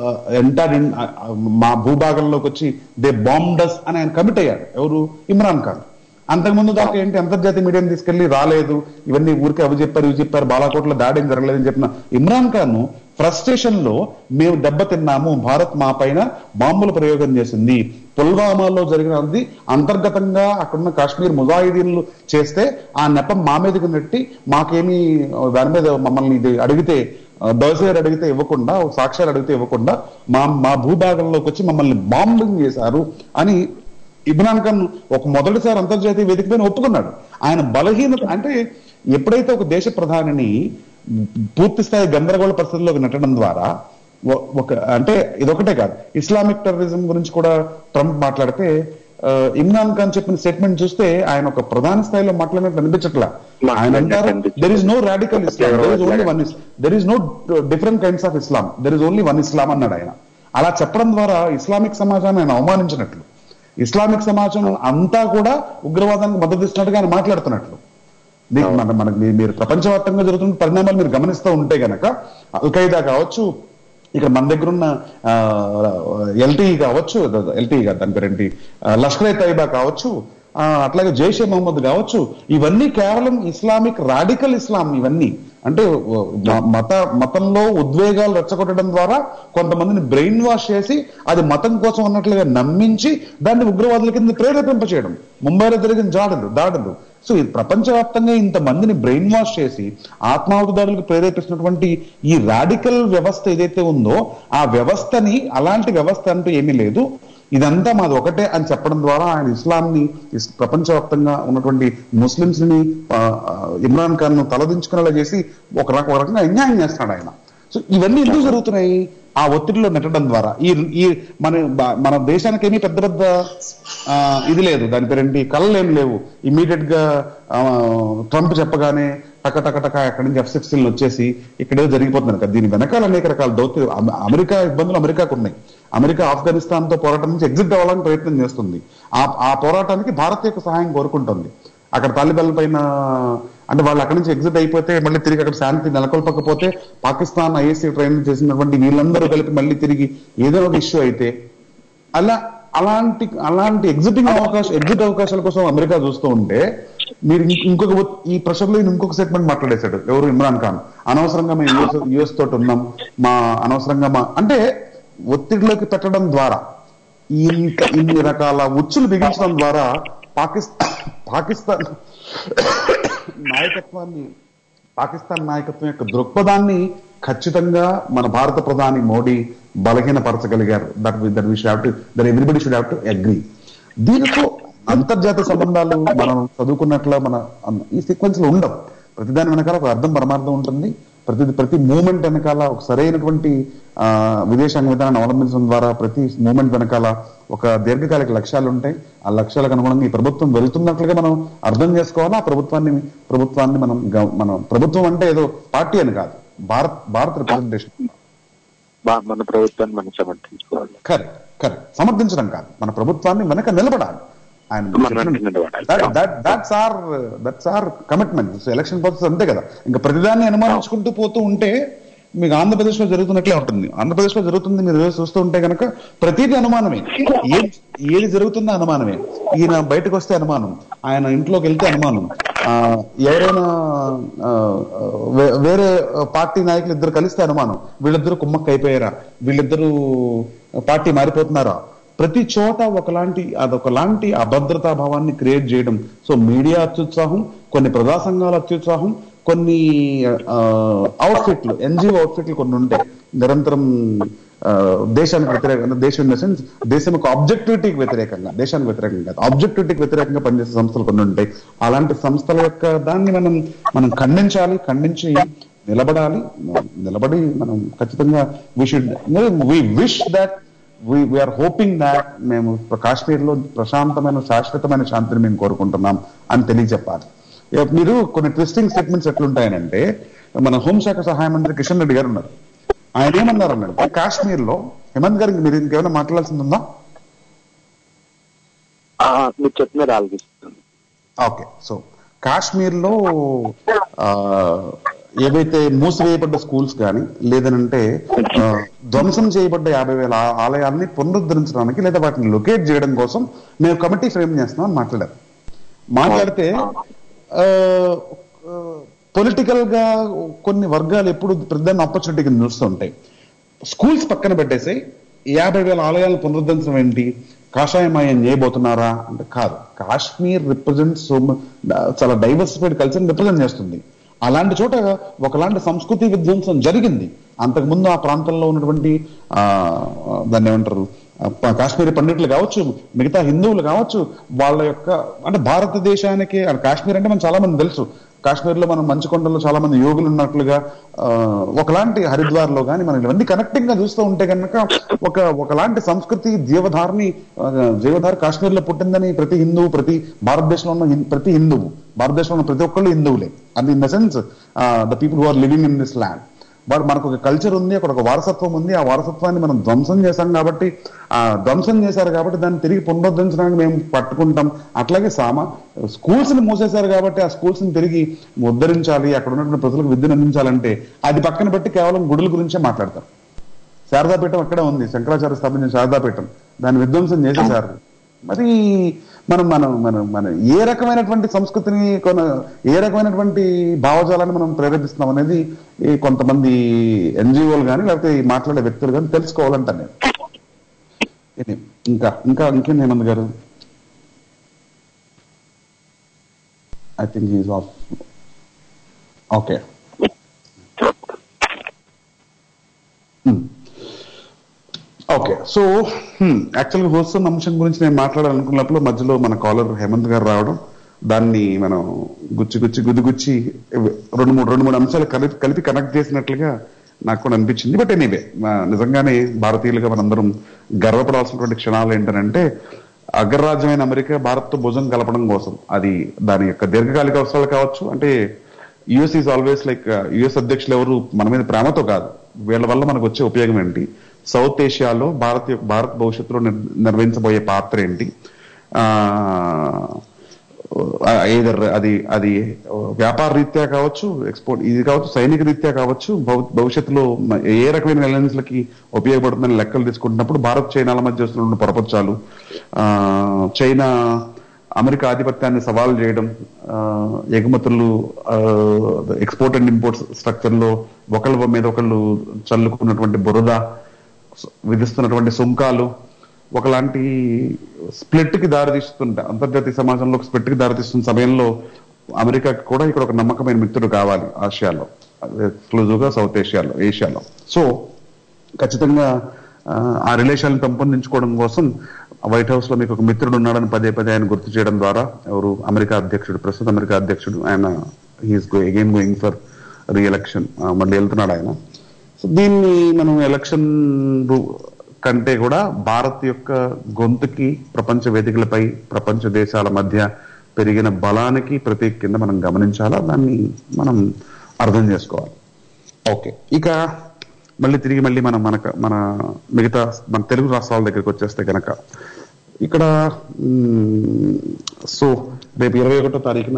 ఎంటర్ మా భూభాగంలోకి వచ్చి దే బాంబ్డస్ అని ఆయన కమిట్ అయ్యాడు ఎవరు ఇమ్రాన్ ఖాన్ అంతకుముందు దాకా ఏంటి అంతర్జాతీయ మీడియాని తీసుకెళ్లి రాలేదు ఇవన్నీ ఊరికే అవి చెప్పారు ఇవి చెప్పారు బాలాకోట్లో దాడి ఏం జరగలేదని చెప్పిన ఇమ్రాన్ ఖాన్ ఫ్రస్ట్రేషన్ లో మేము దెబ్బతిన్నాము భారత్ మా పైన బాంబుల ప్రయోగం చేసింది పుల్వామాలో జరిగినది అంతర్గతంగా అక్కడున్న కాశ్మీర్ ముజాహిదీన్లు చేస్తే ఆ నెపం మా మీదకి నెట్టి మాకేమీ దాని మీద మమ్మల్ని ఇది అడిగితే దోసేరు అడిగితే ఇవ్వకుండా సాక్ష్యాలు అడిగితే ఇవ్వకుండా మా మా భూభాగంలోకి వచ్చి మమ్మల్ని బాంబింగ్ చేశారు అని ఇబ్రాన్ ఖాన్ ఒక మొదటిసారి అంతర్జాతీయ వేదిక పైన ఒప్పుకున్నాడు ఆయన బలహీనత అంటే ఎప్పుడైతే ఒక దేశ ప్రధానిని పూర్తి స్థాయి గందరగోళ పరిస్థితుల్లోకి నెట్టడం ద్వారా ఒ- ఒక అంటే ఇదొకటే కాదు ఇస్లామిక్ టెర్రరిజం గురించి కూడా ట్రంప్ మాట్లాడితే ఆ, ఇమ్రాన్ ఖాన్ చెప్పిన స్టేట్మెంట్ చూస్తే ఆయన ఒక ప్రధాన స్థాయిలో మాట్లాడినట్టు అనిపించట్లా ఆయన అంటారు there is no radical Islam there is only one there is no different kinds of Islam there is only one Islam అన్నాడు ఆయన అలా చెప్పడం ద్వారా ఇస్లామిక్ సమాజాన్ని ఆయన అవమానించినట్లు ఇస్లామిక్ సమాజం అంతా కూడా ఉగ్రవాదానికి మద్దతు ఇస్తున్నట్టుగా ఆయన మాట్లాడుతున్నట్లు దీనికి మన మనకి మీ- మీరు ప్రపంచవ్యాప్తంగా జరుగుతున్న పరిణామాలు మీరు గమనిస్తూ ఉంటే గనక అల్ఖైదా కావచ్చు ఇక్కడ మన దగ్గర ఉన్న ఎల్టీ కావచ్చు ఎల్టీ కాదు దాని పేరేంటి ఆ, లష్కర్ ఏ తైబా కావచ్చు ఆ, అట్లాగే జైషే మహమ్మద్ కావచ్చు ఇవన్నీ కేవలం ఇస్లామిక్ రాడికల్ ఇస్లాం ఇవన్నీ అంటే ఓ, మ- మత మతంలో ఉద్వేగాలు రెచ్చగొట్టడం ద్వారా కొంతమందిని బ్రెయిన్ వాష్ చేసి అది మతం కోసం అన్నట్లుగా నమ్మించి దాన్ని ఉగ్రవాదుల కింద ప్రేరేపింపచేయడం ముంబైలో జరిగిన జాడలు దాడులు సో ఇది ప్రపంచవ్యాప్తంగా ఇంతమందిని బ్రెయిన్ వాష్ చేసి ఆత్మాహుతి దాడులకు ప్రేరేపిస్తున్నటువంటి ఈ రాడికల్ వ్యవస్థ ఏదైతే ఉందో ఆ వ్యవస్థని అలాంటి వ్యవస్థ అంటూ ఏమీ లేదు ఇదంతా మాది ఒకటే అని చెప్పడం ద్వారా ఆయన ఇస్లాంని ఇస్- ప్రపంచవ్యాప్తంగా ఉన్నటువంటి ముస్లింస్ ని ఆ, ఆ, ఇమ్రాన్ ఖాన్ ను తలదించుకునేలా చేసి ఒక రక- ఒక రకంగా అన్యాయం చేస్తున్నాడు ఆయన సో ఇవన్నీ ఎందుకు జరుగుతున్నాయి ఆ ఒత్తిడిలో నెట్టడం ద్వారా ఈ ఈ మన బ- మన దేశానికి ఏమీ పెద్ద పెద్ద ఆ, ఇది లేదు దాని పేరేంటి కళలు ఏం లేవు ఇమీడియట్ గా ఆ, ట్రంప్ చెప్పగానే టక టక టక అక్కడి నుంచి ఎఫ్ సిక్స్టీన్ వచ్చేసి ఇక్కడేదో జరిగిపోతుంది కదా దీని వెనకాల అనేక రకాల దౌత్య అమె- అమెరికా ఇబ్బందులు అమెరికాకు ఉన్నాయి అమెరికా ఆఫ్ఘనిస్తాన్ తో పోరాటం నుంచి ఎగ్జిట్ అవ్వాలని ప్రయత్నం చేస్తుంది ఆ ఆ పోరాటానికి భారత్ యొక్క సహాయం కోరుకుంటుంది అక్కడ తాలిబాన్ల పైన అంటే వాళ్ళు అక్కడి నుంచి ఎగ్జిట్ అయిపోతే మళ్ళీ తిరిగి అక్కడ శాంతి నెలకొల్పకపోతే పాకిస్తాన్ ఐఎస్సీ ట్రైనింగ్ చేసినటువంటి వీళ్ళందరూ కలిపి మళ్ళీ తిరిగి ఏదో ఒక ఇష్యూ అయితే అలా అలాంటి అలాంటి ఎగ్జిటింగ్ అవకాశం ఎగ్జిట్ అవకాశాల కోసం అమెరికా చూస్తూ ఉంటే మీరు ఇం- ఇంకొక ఒ- ఈ ప్రెషర్ లో ఈయన ఇంకొక సెగ్మెంట్ మాట్లాడేశాడు ఎవరు ఇమ్రాన్ ఖాన్ అనవసరంగా మేము యుఎస్ యుఎస్ తోటి ఉన్నాం మా అనవసరంగా మా అంటే ఒత్తిడిలోకి పెట్టడం ద్వారా ఇంత ఇన్ని రకాల ఉచ్చులు బిగించడం ద్వారా పాకిస్తాన్ పాకిస్తాన్ నాయకత్వాన్ని పాకిస్తాన్ నాయకత్వం యొక్క దృక్పథాన్ని ఖచ్చితంగా మన భారత ప్రధాని మోడీ బలహీనపరచగలిగారు that that we should to that everybody should have to agree దీనితో అంతర్జాతీయ సంబంధాలు మనం చదువుకున్నట్ల మన అన్న- ఈ సీక్వెన్స్ లో ఉండవు ప్రతిదాని వెనకాల ఒక అర్థం పరమార్థం ఉంటుంది ప్రతి ప్రతి మూమెంట్ వెనకాల ఒక సరైనటువంటి ఆ, విదేశాంగ విధానాన్ని అవలంబించడం ద్వారా ప్రతి మూమెంట్ వెనకాల ఒక దీర్ఘకాలిక లక్ష్యాలు ఉంటాయి ఆ లక్ష్యాలకు అనుగుణంగా ఈ ప్రభుత్వం వెళ్తున్నట్లుగా మనం అర్థం చేసుకోవాలా ఆ ప్రభుత్వాన్ని ప్రభుత్వాన్ని మనం గ- మనం ప్రభుత్వం అంటే ఏదో పార్టీ అని కాదు భారత్ భారత్ రిప్రజెంటేషన్ బా- మన ప్రభుత్వాన్ని మనం సమర్థించుకోవాలి కరెక్ట్ కరెక్ట్ సమర్థించడం కాదు మన ప్రభుత్వాన్ని వెనక నిలబడాలి మన వెనక నిలబడాలి. That's are that's are commitment election process అంతే కదా ఇంకా ప్రతిదాన్ని అనుమానించుకుంటూ పోతూ ఉంటే మీకు ఆంధ్రప్రదేశ్ లో జరుగుతున్నట్లే ఉంటుంది ఆంధ్రప్రదేశ్ లో జరుగుతుంది మీరు రోజు చూస్తూ ఉంటే కనుక ప్రతిదీ అనుమానమే ఏది ఏది జరుగుతుందో అనుమానమే ఈయన బయటకు వస్తే అనుమానం ఆయన ఇంట్లోకి వెళ్తే అనుమానం ఆ, ఎవరైనా ఆ, వే- వేరే పార్టీ నాయకులు ఇద్దరు కలిస్తే అనుమానం వీళ్ళిద్దరు కుమ్మక్క అయిపోయారా వీళ్ళిద్దరూ పార్టీ మారిపోతున్నారా ప్రతి చోట ఒకలాంటి అదొకలాంటి అభద్రతా భావాన్ని క్రియేట్ చేయడం సో మీడియా అత్యుత్సాహం కొన్ని ప్రజా సంఘాల అత్యుత్సాహం కొన్ని అవుట్ఫిట్లు ఎన్జిఓ అవుట్ఫిట్లు కొన్ని ఉంటాయి నిరంతరం ఆ, దేశానికి వ్యతిరేకంగా దేశం ఇన్ ద సెన్స్ దేశం యొక్క ఆబ్జెక్టివిటీకి వ్యతిరేకంగా దేశానికి వ్యతిరేకంగా కాదు ఆబ్జెక్టివిటీకి వ్యతిరేకంగా పనిచేసే సంస్థలు కొన్ని ఉంటాయి అలాంటి సంస్థల యొక్క దాన్ని మనం మనం ఖండించాలి ఖండించి నిలబడాలి నిలబడి మనం ఖచ్చితంగా we should we wish that we are hoping that మేము కాశ్మీర్ లో ప్రశాంతమైన శాశ్వతమైన శాంతిని మేము కోరుకుంటున్నాం అని తెలియజెప్పాలి ఇక మీరు కొన్ని ట్విస్టింగ్ స్టేట్మెంట్స్ ఎట్లుంటాయనంటే మన హోంశాఖ సహాయ మంత్రి కిషన్ రెడ్డి గారు ఉన్నారు ఆయన ఏమన్నారనంటే కాశ్మీర్ లో హేమంత్ గారికి మీరు ఇంకేమైనా మాట్లాడాల్సింది ఉందా ఆ, మీరు చెప్పిన ఆలోచిస్తుంది ఓకే సో కాశ్మీర్ లో ఆ, ఏవైతే మూసివేయబడ్డ స్కూల్స్ కానీ లేదనంటే ఆ, ధ్వంసం చేయబడ్డ యాభై వేల ఆ- ఆలయాల్ని పునరుద్ధరించడానికి లేదా వాటిని లొకేట్ చేయడం కోసం మేము కమిటీ ఫ్రేమ్ చేస్తున్నాం అని మాట్లాడారు మాట్లాడితే పొలిటికల్ గా కొన్ని వర్గాలు ఎప్పుడు ప్రధాన ఆపర్చునిటీ కింద చూస్తూ ఉంటాయి స్కూల్స్ పక్కన పెట్టేసి యాభై వేల ఆలయాలను పునరుద్ధరించడం ఏంటి కాషాయమాయం చేయబోతున్నారా అంటే కాదు కాశ్మీర్ రిప్రజెంట్ సో చాలా డైవర్సిఫైడ్ కల్చర్ రిప్రజెంట్ చేస్తుంది అలాంటి చోట ఒకలాంటి సంస్కృతి విధ్వంసం జరిగింది అంతకుముందు ఆ ప్రాంతంలో ఉన్నటువంటి ఆ దాన్ని ఏమంటారు ఆ, ప- కాశ్మీరీ పండితులు కావచ్చు మిగతా హిందువులు కావచ్చు వాళ్ళ యొక్క అంటే భారతదేశానికి ఆ కాశ్మీర్ అంటే మనం చాలా మంది తెలుసు కాశ్మీర్ లో మనం మంచు కొండల్లో చాలా మంది యోగులు ఉన్నట్లుగా ఆ, ఒకలాంటి హరిద్వార్ లో కానీ మనం ఇవన్నీ కనెక్టింగ్ గా చూస్తూ ఉంటే కనుక ఒక ఒకలాంటి సంస్కృతి జీవధారిని ఆ, జీవధార కాశ్మీర్ లో పుట్టిందని ప్రతి హిందువు ప్రతి భారతదేశంలో ఉన్న హిం- ప్రతి హిందువు భారతదేశంలో ఉన్న ప్రతి ఒక్కళ్ళు హిందువులే and in the sense the people who are living in this land but మనకు ఒక కల్చర్ ఉంది అక్కడ ఒక వారసత్వం ఉంది ఆ వారసత్వాన్ని మనం ధ్వంసం చేశాం కాబట్టి ఆ ధ్వంసం చేశారు కాబట్టి దాన్ని తిరిగి పునరుద్ధరించడానికి మేము పట్టుకుంటాం అట్లాగే సామా స్కూల్స్ ని మూసేశారు కాబట్టి ఆ స్కూల్స్ ని తిరిగి ఉద్ధరించాలి అక్కడ ఉన్నటువంటి ప్రజలకు విద్యను అందించాలంటే అది పక్కన పెట్టి కేవలం గుడుల గురించే మాట్లాడతారు శారదాపీఠం అక్కడే ఉంది శంకరాచార్య స్థాపించిన శారదాపీఠం దాన్ని విధ్వంసం చేసేశారు మరి మనం మనం మనం మనం ఏ రకమైనటువంటి సంస్కృతిని కొన ఏ రకమైనటువంటి భావజాలాన్ని మనం ప్రేరేపిస్తున్నాం అనేది ఈ కొంతమంది ఎన్జిఓలు కానీ లేకపోతే ఈ మాట్లాడే వ్యక్తులు కానీ తెలుసుకోవాలంటాను నేను ఇది. ఇంకా ఇంకా ఇంకేం హేమంత్ గారు I think is of okay okay so యాక్చువల్గా హోస్టల్ అంశం గురించి నేను మాట్లాడాలనుకున్నప్పుడు మధ్యలో మన కాలర్ హేమంత్ గారు రావడం దాన్ని మనం గుచ్చి గుచ్చి గుద్ది గుచ్చి రెండు మూడు రెండు మూడు అంశాలు కలిపి కలిపి కనెక్ట్ చేసినట్లుగా నాకు కూడా అనిపించింది బట్ ఎనీవే నిజంగానే భారతీయులుగా మనందరం గర్వపడాల్సినటువంటి క్షణాలు ఏంటంటే అగ్రరాజ్యమైన అమెరికా భారత్తో భుజం కలపడం కోసం అది దాని యొక్క దీర్ఘకాలిక అవసరాలు కావచ్చు అంటే US is always like US అధ్యక్షులు ఎవరు మన మీద ప్రేమతో కాదు వీళ్ళ వల్ల మనకు వచ్చే ఉపయోగం ఏంటి సౌత్ ఏషియాలో భారత్ యొక్క- భారత్ భవిష్యత్తులో నిర్- నిర్వహించబోయే పాత్ర ఏంటి ఆ ఏదర్ అది అది వ్యాపార రీత్యా కావచ్చు ఎక్స్పోర్ట్ ఇది కావచ్చు సైనిక రీత్యా కావచ్చు భవ- భవిష్యత్తులో మ- ఏ రకమైన alliance లకి ఉపయోగపడుతుందని లెక్కలు తీసుకుంటున్నప్పుడు భారత్ చైనాల మధ్య వస్తున్న పొరపచ్చాలు ఆ, చైనా అమెరికా ఆధిపత్యాన్ని సవాల్ చేయడం ఆ, ఎగుమతులు ఎక్స్పోర్ట్ అండ్ ఇంపోర్ట్ స్ట్రక్చర్ లో ఒకళ్ళ మీద ఒకళ్ళు చల్లుకున్నటువంటి బురద విధిస్తున్నటువంటి సుంకాలు ఒకలాంటి స్ప్లిట్ కి దారితీస్తుంట అంతర్జాతీయ సమాజంలో ఒక స్ప్లిట్ కి దారితీస్తున్న సమయంలో అమెరికాకి కూడా ఇక్కడ ఒక నమ్మకమైన మిత్రుడు కావాలి ఆసియాలో ఎక్స్క్లూజివ్ గా సౌత్ ఏషియాలో ఏషియాలో సో ఖచ్చితంగా ఆ, ఆ రిలేషన్ పెంపొందించుకోవడం కోసం వైట్ హౌస్ లో మీకు ఒక మిత్రుడు ఉన్నాడని పదే పదే ఆయన గుర్తు చేయడం ద్వారా ఎవరు అమెరికా అధ్యక్షుడు ప్రస్తుత అమెరికా అధ్యక్షుడు ఆయన he is go again going for reelection మళ్ళీ వెళ్తున్నాడు ఆయన సో దీన్ని మనం ఎలక్షన్ కంటే కూడా భారత్ యొక్క గొంతుకి ప్రపంచ వేదికలపై ప్రపంచ దేశాల మధ్య పెరిగిన బలానికి ప్రతీక కింద మనం గమనించాలా దాన్ని మనం అర్థం చేసుకోవాలి ఓకే ఇక మళ్ళీ తిరిగి మళ్ళీ మనం మన మన మిగతా మన తెలుగు రాష్ట్రాల దగ్గరికి వచ్చేస్తే కనుక ఇక్కడ మ్, సో రేపు ఇరవై ఒకటో తారీఖున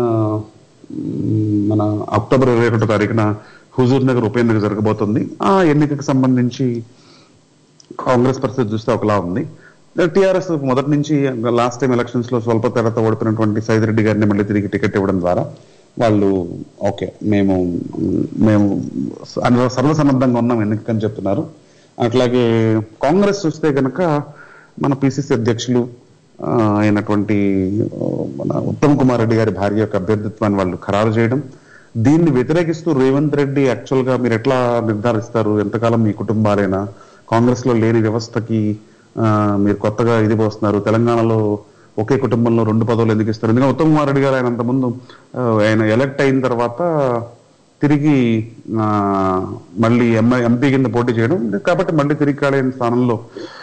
మ్, మన అక్టోబర్ ఇరవై ఒకటో తారీఖున హుజూర్ నగర్ ఉప ఎన్నిక జరగబోతుంది ఆ ఎన్నికకు సంబంధించి కాంగ్రెస్ పరిస్థితి చూస్తే ఒకలా ఉంది టిఆర్ఎస్ మొదటి నుంచి లాస్ట్ టైం ఎలక్షన్స్ లో స్వల్ప తేడాతో ఓడిపోయినటువంటి సైదిరెడ్డి గారిని మళ్ళీ తిరిగి టికెట్ ఇవ్వడం ద్వారా వాళ్ళు ఓకే మేము మేము సర్వ- సర్వసన్నద్ధంగా ఉన్నాం ఎన్నికని చెప్తున్నారు అట్లాగే కాంగ్రెస్ చూస్తే కనుక మన పిసిసి అధ్యక్షులు ఆ, అయినటువంటి ఆ, మన ఉత్తమ్ కుమార్ రెడ్డి గారి భార్య యొక్క అభ్యర్థిత్వాన్ని వాళ్ళు ఖరారు చేయడం దీన్ని వ్యతిరేకిస్తూ రేవంత్ రెడ్డి యాక్చువల్ గా మీరు ఎట్లా నిర్ధారిస్తారు ఎంతకాలం మీ కుటుంబాలైనా కాంగ్రెస్ లో లేని వ్యవస్థకి ఆ, మీరు కొత్తగా ఇది పోస్తున్నారు తెలంగాణలో ఒకే కుటుంబంలో రెండు పదవులు ఎందుకు ఇస్తారు ఎందుకంటే ఉత్తమ్ కుమార్ రెడ్డి గారు ఆయన అంతకుముందు ఆ, ఆయన ఎలక్ట్ అయిన తర్వాత తిరిగి ఆ, మళ్ళీ ఎంఐ ఎంపీ కింద పోటీ చేయడం కాబట్టి మళ్ళీ తిరిగి కాలేని స్థానంలో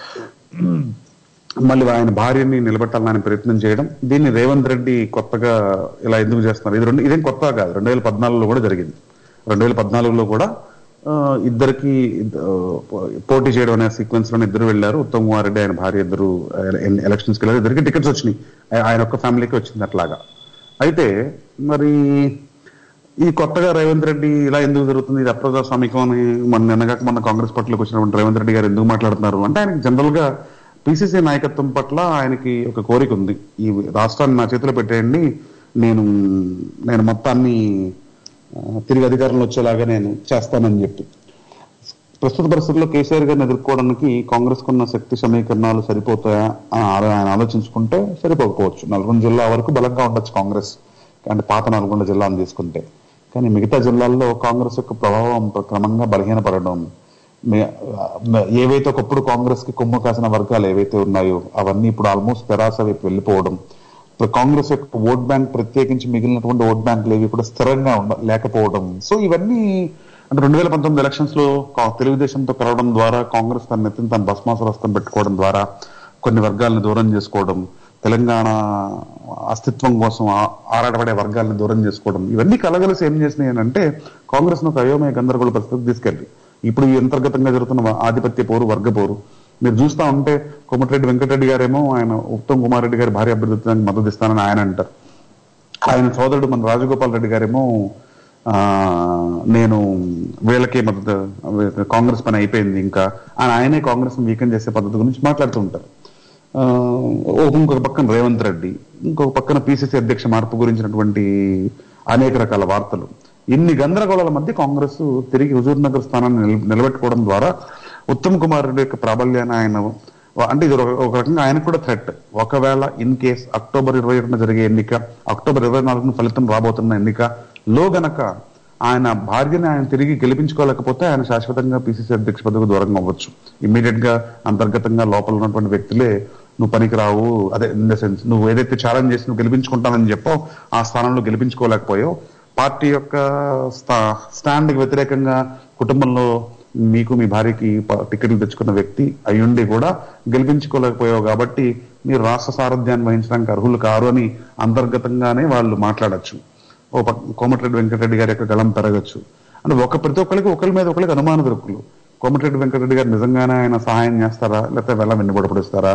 మళ్ళీ ఆయన భార్యని నిలబెట్టాలని ఆయన ప్రయత్నం చేయడం దీన్ని రేవంత్ రెడ్డి కొత్తగా ఇలా ఎందుకు చేస్తున్నారు ఇది రెండు ఇదేం కొత్త కాదు రెండు వేల పద్నాలుగులో కూడా జరిగింది రెండు వేల పద్నాలుగులో కూడా ఆ, ఇద్దరికి ఆ, పోటీ చేయడం అనే సీక్వెన్స్ లో ఇద్దరు వెళ్ళారు ఉత్తమ్ కుమార్ రెడ్డి ఆయన భార్య ఇద్దరు ఎలక్షన్స్ కి వెళ్ళారు ఇద్దరికి టికెట్స్ వచ్చినాయి ఆ- ఆయన ఒక్క ఫ్యామిలీకి వచ్చింది అట్లాగా అయితే మరి ఈ కొత్తగా రేవంత్ రెడ్డి ఇలా ఎందుకు జరుగుతుంది ఇది అప్రజాస్వామికం అని మన నిన్నగాక మన కాంగ్రెస్ పార్టీలోకి వచ్చినటువంటి రేవంత్ రెడ్డి గారు ఎందుకు మాట్లాడుతున్నారు అంటే ఆయనకి జనరల్ గా పిసిసి నాయకత్వం పట్ల ఆయనకి ఒక కోరిక ఉంది ఈ రాష్ట్రాన్ని నా చేతిలో పెట్టేయండి నేను నేను మొత్తాన్ని ఆ, తిరిగి అధికారంలో వచ్చేలాగా నేను చేస్తానని చెప్పి ప్రస్తుత పరిస్థితుల్లో కేసీఆర్ గారిని ఎదుర్కోవడానికి కాంగ్రెస్ కున్న శక్తి సమీకరణాలు సరిపోతాయా అని ఆలో- ఆయన ఆలోచించుకుంటే సరిపోకపోవచ్చు నల్గొండ జిల్లా వరకు బలంగా ఉండొచ్చు కాంగ్రెస్ అంటే పాత నల్గొండ జిల్లాను తీసుకుంటే కానీ మిగతా జిల్లాల్లో కాంగ్రెస్ యొక్క ప్రభావం క్రమంగా బలహీనపడడం మే- మే- ఏవైతే ఒకప్పుడు కాంగ్రెస్ కి కొమ్ము కాసిన వర్గాలు ఏవైతే ఉన్నాయో అవన్నీ ఇప్పుడు ఆల్మోస్ట్ తెరాస వైపు వెళ్ళిపోవడం ఇప్పుడు కాంగ్రెస్ యొక్క ఓట్ బ్యాంక్ ప్రత్యేకించి మిగిలినటువంటి ఓట్ బ్యాంకులు ఏవి కూడా స్థిరంగా ఉండ లేకపోవడం సో ఇవన్నీ అంటే రెండు వేల పంతొమ్మిది ఎలక్షన్స్ లో కా- తెలుగుదేశంతో కలవడం ద్వారా కాంగ్రెస్ తన నెత్తిని తన భస్మాసురస్తం పెట్టుకోవడం ద్వారా కొన్ని వర్గాలను దూరం చేసుకోవడం తెలంగాణ అస్తిత్వం కోసం ఆ- ఆరాటపడే వర్గాలను దూరం చేసుకోవడం ఇవన్నీ కలగలిసి ఏం చేసినాయి అంటే కాంగ్రెస్ ను ఒక అయోమయ గందరగోళ పరిస్థితికి తీసుకెళ్ళి ఇప్పుడు ఈ అంతర్గతంగా జరుగుతున్న ఆధిపత్య పోరు వర్గ పోరు మీరు చూస్తా ఉంటే కోమటిరెడ్డి వెంకటరెడ్డి గారేమో ఆయన ఉత్తమ్ కుమార్ రెడ్డి గారి భార్య అభ్యర్థిత్వానికి మద్దతు ఇస్తానని ఆయన అంటారు ఆయన సోదరుడు మన రాజగోపాల్ రెడ్డి గారేమో ఆ నేను వీళ్ళకే మద్దతు కాంగ్రెస్ పని అయిపోయింది ఇంకా ఆయన ఆయనే కాంగ్రెస్ వీకెండ్ చేసే పద్ధతి గురించి మాట్లాడుతూ ఉంటారు ఆ, ఓ ఇంకొక పక్కన రేవంత్ రెడ్డి ఇంకొక పక్కన పిసిసి అధ్యక్ష మార్పు గురించినటువంటి అనేక రకాల వార్తలు ఇన్ని గందరగోళాల మధ్య కాంగ్రెస్ తిరిగి హుజూర్ నగర్ స్థానాన్ని నిల- నిలబెట్టుకోవడం ద్వారా ఉత్తమ్ కుమార్ రెడ్డి యొక్క ప్రాబల్యాన్ని ఆయన అంటే ఇది ఒక- ఒక రకంగా ఆయనకు కూడా థ్రెట్ ఒకవేళ ఇన్ కేస్ అక్టోబర్ ఇరవై ఒకటిన జరిగే ఎన్నిక అక్టోబర్ ఇరవై నాలుగున ఫలితం రాబోతున్న ఎన్నిక లో గనక ఆయన భార్యని ఆయన తిరిగి గెలిపించుకోలేకపోతే ఆయన శాశ్వతంగా పిసిసి అధ్యక్ష పదవికి దూరంగా అవ్వచ్చు ఇమీడియట్ గా అంతర్గతంగా లోపల ఉన్నటువంటి వ్యక్తులే నువ్వు పనికిరావు అదే ఇన్ ద సెన్స్ నువ్వు ఏదైతే ఛాలెంజ్ చేసి నువ్వు గెలిపించుకుంటానని చెప్పో ఆ స్థానంలో గెలిపించుకోలేకపోయావు పార్టీ యొక్క స్థా- స్టాండ్ కి వ్యతిరేకంగా కుటుంబంలో మీకు మీ భార్యకి ప- టికెట్లు తెచ్చుకున్న వ్యక్తి అయ్యుండి కూడా గెలిపించుకోలేకపోయావు కాబట్టి మీరు రాష్ట్ర సారథ్యాన్ని వహించడానికి అర్హులు కారు అని అంతర్గతంగానే వాళ్ళు మాట్లాడొచ్చు ఓ పక్క కోమటిరెడ్డి వెంకటరెడ్డి గారి యొక్క గళం పెరగచ్చు అంటే ఒక ప్రతి ఒక్కరికి ఒకరి మీద ఒకరికి అనుమాన దొరుకులు కోమటిరెడ్డి వెంకటరెడ్డి గారు నిజంగానే ఆయన సహాయం చేస్తారా లేకపోతే వెళ్ళ వెన్నుబడపడిస్తారా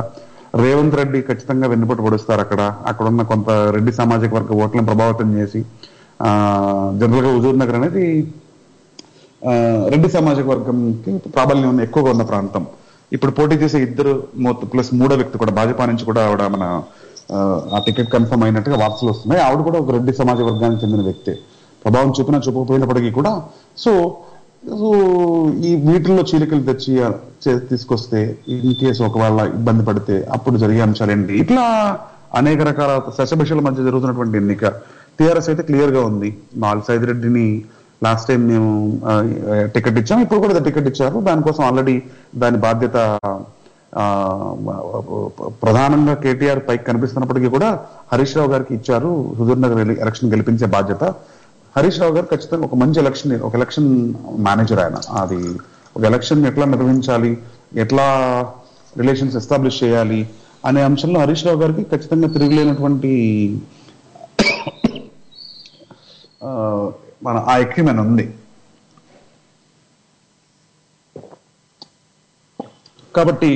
రేవంత్ రెడ్డి ఖచ్చితంగా వెన్నుపోటు పొడుస్తారు అక్కడ అక్కడ ఉన్న కొంత రెడ్డి సామాజిక వర్గ ఓట్లను ప్రభావితం చేసి ఆ జనరల్ గా హుజూర్ నగర్ అనేది ఆ, రెడ్డి సామాజిక వర్గంకి ప్రాబల్యం ఉన్న ఎక్కువగా ఉన్న ప్రాంతం ఇప్పుడు పోటీ చేసే ఇద్దరు ప్లస్ మూడో వ్యక్తి కూడా భాజపా నుంచి కూడా ఆవిడ మన ఆ, ఆ టికెట్ కన్ఫర్మ్ అయినట్టుగా వార్తలు వస్తున్నాయి ఆవిడ కూడా ఒక రెడ్డి సమాజ వర్గానికి చెందిన వ్యక్తే ప్రభావం చూపినా చూపకపోయినప్పటికీ కూడా సో సో ఈ వీటిల్లో చీలికలు తెచ్చి ఆ, చే- తీసుకొస్తే ఇన్ కేసు ఒకవేళ ఇబ్బంది పడితే అప్పుడు జరిగే అంశాలేంటి ఇట్లా అనేక రకాల శశభిషల మధ్య జరుగుతున్నటువంటి ఎన్నిక టిఆర్ఎస్ అయితే క్లియర్ గా ఉంది మాల్ సైదిరెడ్డిని లాస్ట్ టైం మేము ఆ, టికెట్ ఇచ్చాం ఇప్పుడు కూడా టికెట్ ఇచ్చారు దానికోసం ఆల్రెడీ దాని బాధ్యత ఆ, ప్రధానంగా కేటీఆర్ పైకి కనిపిస్తున్నప్పటికీ కూడా హరీష్ రావు గారికి ఇచ్చారు హుజూర్ నగర్ ఎల- ఎలక్షన్ గెలిపించే బాధ్యత హరీష్ రావు గారు ఖచ్చితంగా ఒక మంచి ఎలక్షన్ ఒక ఎలక్షన్ మేనేజర్ ఆయన అది ఒక ఎలక్షన్ ఎట్లా నిర్వహించాలి ఎట్లా రిలేషన్స్ ఎస్టాబ్లిష్ చేయాలి అనే అంశంలో హరీష్ రావు గారికి ఖచ్చితంగా తిరుగులేనటువంటి ఆ, మన ఆ ఎక్విప్మెంట్ ఉంది కాబట్టి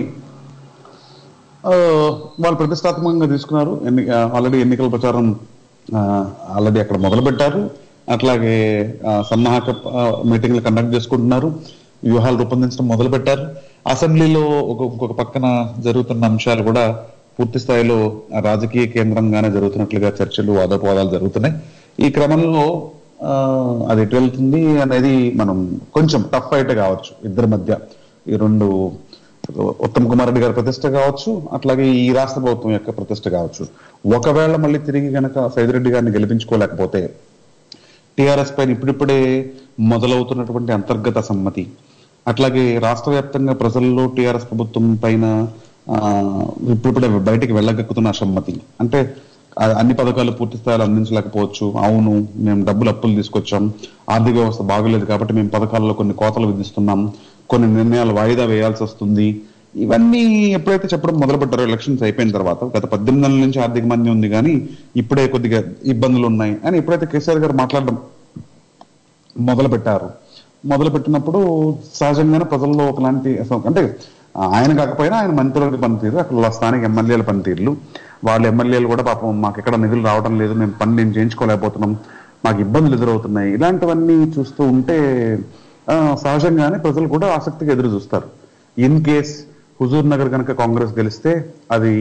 ఆ, వాళ్ళు ప్రతిష్టాత్మకంగా తీసుకున్నారు ఎన్ని ఆల్రెడీ ఎన్నికల ప్రచారం ఆల్రెడీ అక్కడ మొదలు పెట్టారు అట్లాగే ఆ, సన్నాహక ఆ, మీటింగ్లు కండక్ట్ చేసుకుంటున్నారు వ్యూహాలు రూపొందించడం మొదలు పెట్టారు అసెంబ్లీలో ఒక ఇంకొక పక్కన జరుగుతున్న అంశాలు కూడా పూర్తి స్థాయిలో రాజకీయ కేంద్రంగానే జరుగుతున్నట్లుగా చర్చలు వాదోపవాదాలు జరుగుతున్నాయి ఈ క్రమంలో ఆ, అది ఎటు వెళ్తుంది అనేది మనం కొంచెం టఫ్ ఫైట్ కావచ్చు ఇద్దరి మధ్య ఈ రెండు ఉత్తమ్ కుమార్ రెడ్డి గారి ప్రతిష్ట కావచ్చు అట్లాగే ఈ రాష్ట్ర ప్రభుత్వం యొక్క ప్రతిష్ట కావచ్చు ఒకవేళ మళ్ళీ తిరిగి గనక సైదిరెడ్డి గారిని గెలిపించుకోలేకపోతే టిఆర్ఎస్ పైన ఇప్పుడిప్పుడే మొదలవుతున్నటువంటి అంతర్గత సమ్మతి అట్లాగే రాష్ట్ర వ్యాప్తంగా ప్రజల్లో టిఆర్ఎస్ ప్రభుత్వం పైన ఆ, ఇప్పుడిప్పుడే బయటికి వెళ్ళగక్కుతున్న అసమ్మతి అంటే ఆ, అన్ని పథకాలు పూర్తి స్థాయిలో అందించలేకపోవచ్చు అవును మేము డబ్బులు అప్పులు తీసుకొచ్చాం ఆర్థిక వ్యవస్థ బాగలేదు కాబట్టి మేము పథకాల్లో కొన్ని కోతలు విధిస్తున్నాం కొన్ని నిర్ణయాలు వాయిదా వేయాల్సి వస్తుంది ఇవన్నీ ఎప్పుడైతే చెప్పడం మొదలు పెట్టారో ఎలక్షన్స్ అయిపోయిన తర్వాత గత పద్దెనిమిది నెలల నుంచి ఆర్థిక మంది ఉంది కానీ ఇప్పుడే కొద్దిగా ఇబ్బందులు ఉన్నాయి అని ఎప్పుడైతే కేసీఆర్ గారు మాట్లాడడం మొదలు పెట్టారు మొదలు పెట్టినప్పుడు సహజంగానే ప్రజల్లో ఒకలాంటి అసలు- అంటే ఆయన కాకపోయినా ఆయన మంత్రుల పనితీరు అక్కడ స్థానిక ఎమ్మెల్యేల పనితీరులు వాళ్ళ ఎమ్మెల్యేలు కూడా పాపం మాకు ఎక్కడ నిధులు రావడం లేదు మేము పని నేను చేయించుకోలేకపోతున్నాం మాకు ఇబ్బందులు ఎదురవుతున్నాయి ఇలాంటివన్నీ చూస్తూ ఉంటే ఆ, సహజంగానే ప్రజలు కూడా ఆసక్తిగా ఎదురు చూస్తారు ఇన్ కేస్ హుజూర్ నగర్ కనుక కాంగ్రెస్ గెలిస్తే అది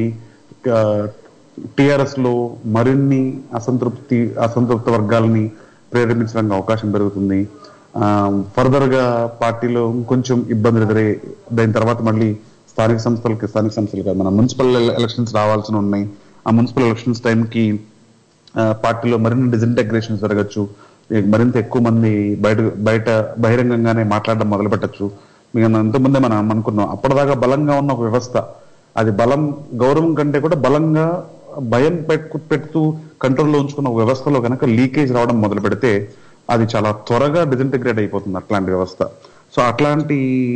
టిఆర్ఎస్ లో మరిన్ని అసంతృప్తి అసంతృప్త వర్గాలని ప్రేరేపించడానికి అవకాశం పెరుగుతుంది ఫర్దర్ గా పార్టీలో కొంచెం ఇబ్బందులు ఎదురై దాని తర్వాత మళ్ళీ స్థానిక సంస్థలకి స్థానిక సంస్థలు కాదు మన మున్సిపల్ ఎలక్షన్స్ రావాల్సి ఉన్నాయి ఆ మున్సిపల్ ఎలక్షన్స్ టైంకి ఆ, పార్టీలో మరిన్ని డిజింటగ్రేషన్ జరగచ్చు ఇక మరింత ఎక్కువ మంది బయట బయట బహిరంగంగానే మాట్లాడడం మొదలు పెట్టచ్చు మీకు ఇంతకుముందే మనం అనుకున్నాం అప్పటిదాకా బలంగా ఉన్న ఒక వ్యవస్థ అది బలం గౌరవం కంటే కూడా బలంగా భయం పెట్టు పెడుతూ కంట్రోల్లో ఉంచుకున్న ఒక వ్యవస్థలో కనుక లీకేజ్ రావడం మొదలు పెడితే అది చాలా త్వరగా డిజింటిగ్రేట్ అయిపోతుంది అట్లాంటి వ్యవస్థ సో అట్లాంటి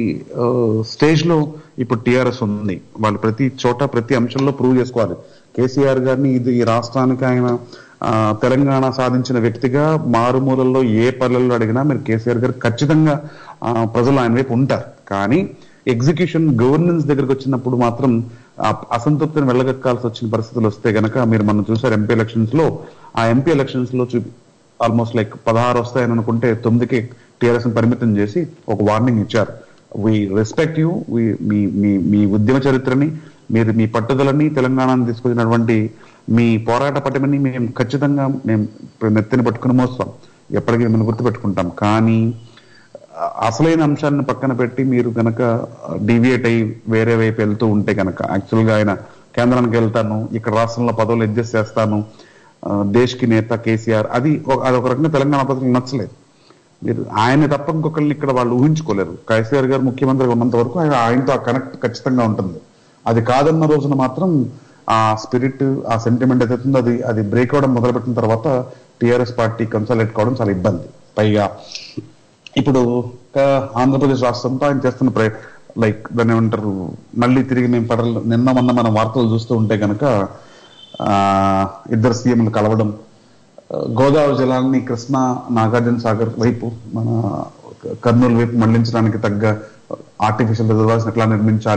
స్టేజ్ లో ఇప్పుడు టిఆర్ఎస్ ఉంది వాళ్ళు ప్రతి చోట ప్రతి అంశంలో ప్రూవ్ చేసుకోవాలి కేసీఆర్ గారిని ఇది ఈ రాష్ట్రానికి ఆయన ఆ, తెలంగాణ సాధించిన వ్యక్తిగా మారుమూలల్లో ఏ పల్లెల్లో అడిగినా మీరు కేసీఆర్ గారు ఖచ్చితంగా ఆ, ప్రజలు ఆయన వైపు ఉంటారు కానీ ఎగ్జిక్యూషన్ గవర్నెన్స్ దగ్గరకు వచ్చినప్పుడు మాత్రం ఆ అసంతృప్తిని వెళ్ళగక్కాల్సి వచ్చిన పరిస్థితులు వస్తే గనక మీరు మనం చూసారు ఎంపీ ఎలక్షన్స్ లో ఆ ఎంపీ ఎలక్షన్స్ లో చూపి ఆల్మోస్ట్ లైక్ పదహారు వస్తాయని అనుకుంటే తొమ్మిదికి టీఆర్ఎస్ పరిమితం చేసి ఒక వార్నింగ్ ఇచ్చారు వి రెస్పెక్ట్ యూ మీ మీ మీ ఉద్యమ చరిత్రని మీరు మీ పట్టుదలని తెలంగాణను తీసుకొచ్చినటువంటి మీ పోరాట పటిమని మేము ఖచ్చితంగా మేము నెత్తిన పట్టుకుని మోస్తాం ఎప్పటికీ మిమ్మల్ని గుర్తుపెట్టుకుంటాం కానీ ఆ, అసలైన అంశాన్ని పక్కన పెట్టి మీరు కనుక డివియేట్ అయ్యి వేరే వైపు వెళ్తూ ఉంటే కనుక యాక్చువల్ గా ఆయన కేంద్రానికి వెళ్తాను ఇక్కడ రాష్ట్రంలో పదవులు అడ్జస్ట్ చేస్తాను ఆ, దేశ్కి నేత కేసీఆర్ అది ఒక- అది ఒక రకంగా తెలంగాణ ప్రజలకు నచ్చలేదు మీరు ఆయన తప్ప ఇంకొకరిని ఇక్కడ వాళ్ళు ఊహించుకోలేరు కేసీఆర్ గారు ముఖ్యమంత్రిగా ఉన్నంత వరకు ఆయన ఆయనతో ఆ కనెక్ట్ ఖచ్చితంగా ఉంటుంది అది కాదన్న రోజున మాత్రం ఆ స్పిరిట్ ఆ సెంటిమెంట్ ఏదైతే ఉందో అది అది బ్రేక్ అవడం మొదలుపెట్టిన తర్వాత టిఆర్ఎస్ పార్టీ కన్సల్టేట్ కావడం చాలా ఇబ్బంది పైగా ఇప్పుడు ఆ, ఆంధ్రప్రదేశ్ రాష్ట్రంతో ఆయన చేస్తున్న ప్రయ లైక్ దాన్ని ఏమంటారు మళ్ళీ తిరిగి మేము పడలు నిన్న మొన్న మనం వార్తలు చూస్తూ ఉంటే కనుక ఆ, ఇద్దరు సీఎంలు కలవడం ఆ, గోదావరి జలాన్ని కృష్ణా నాగార్జున సాగర్ వైపు మన కర్నూలు వైపు మళ్లించడానికి తగ్గ ఆర్టిఫిషియల్ రిజర్వాయర్స్ ఎట్లా నిర్మించాలి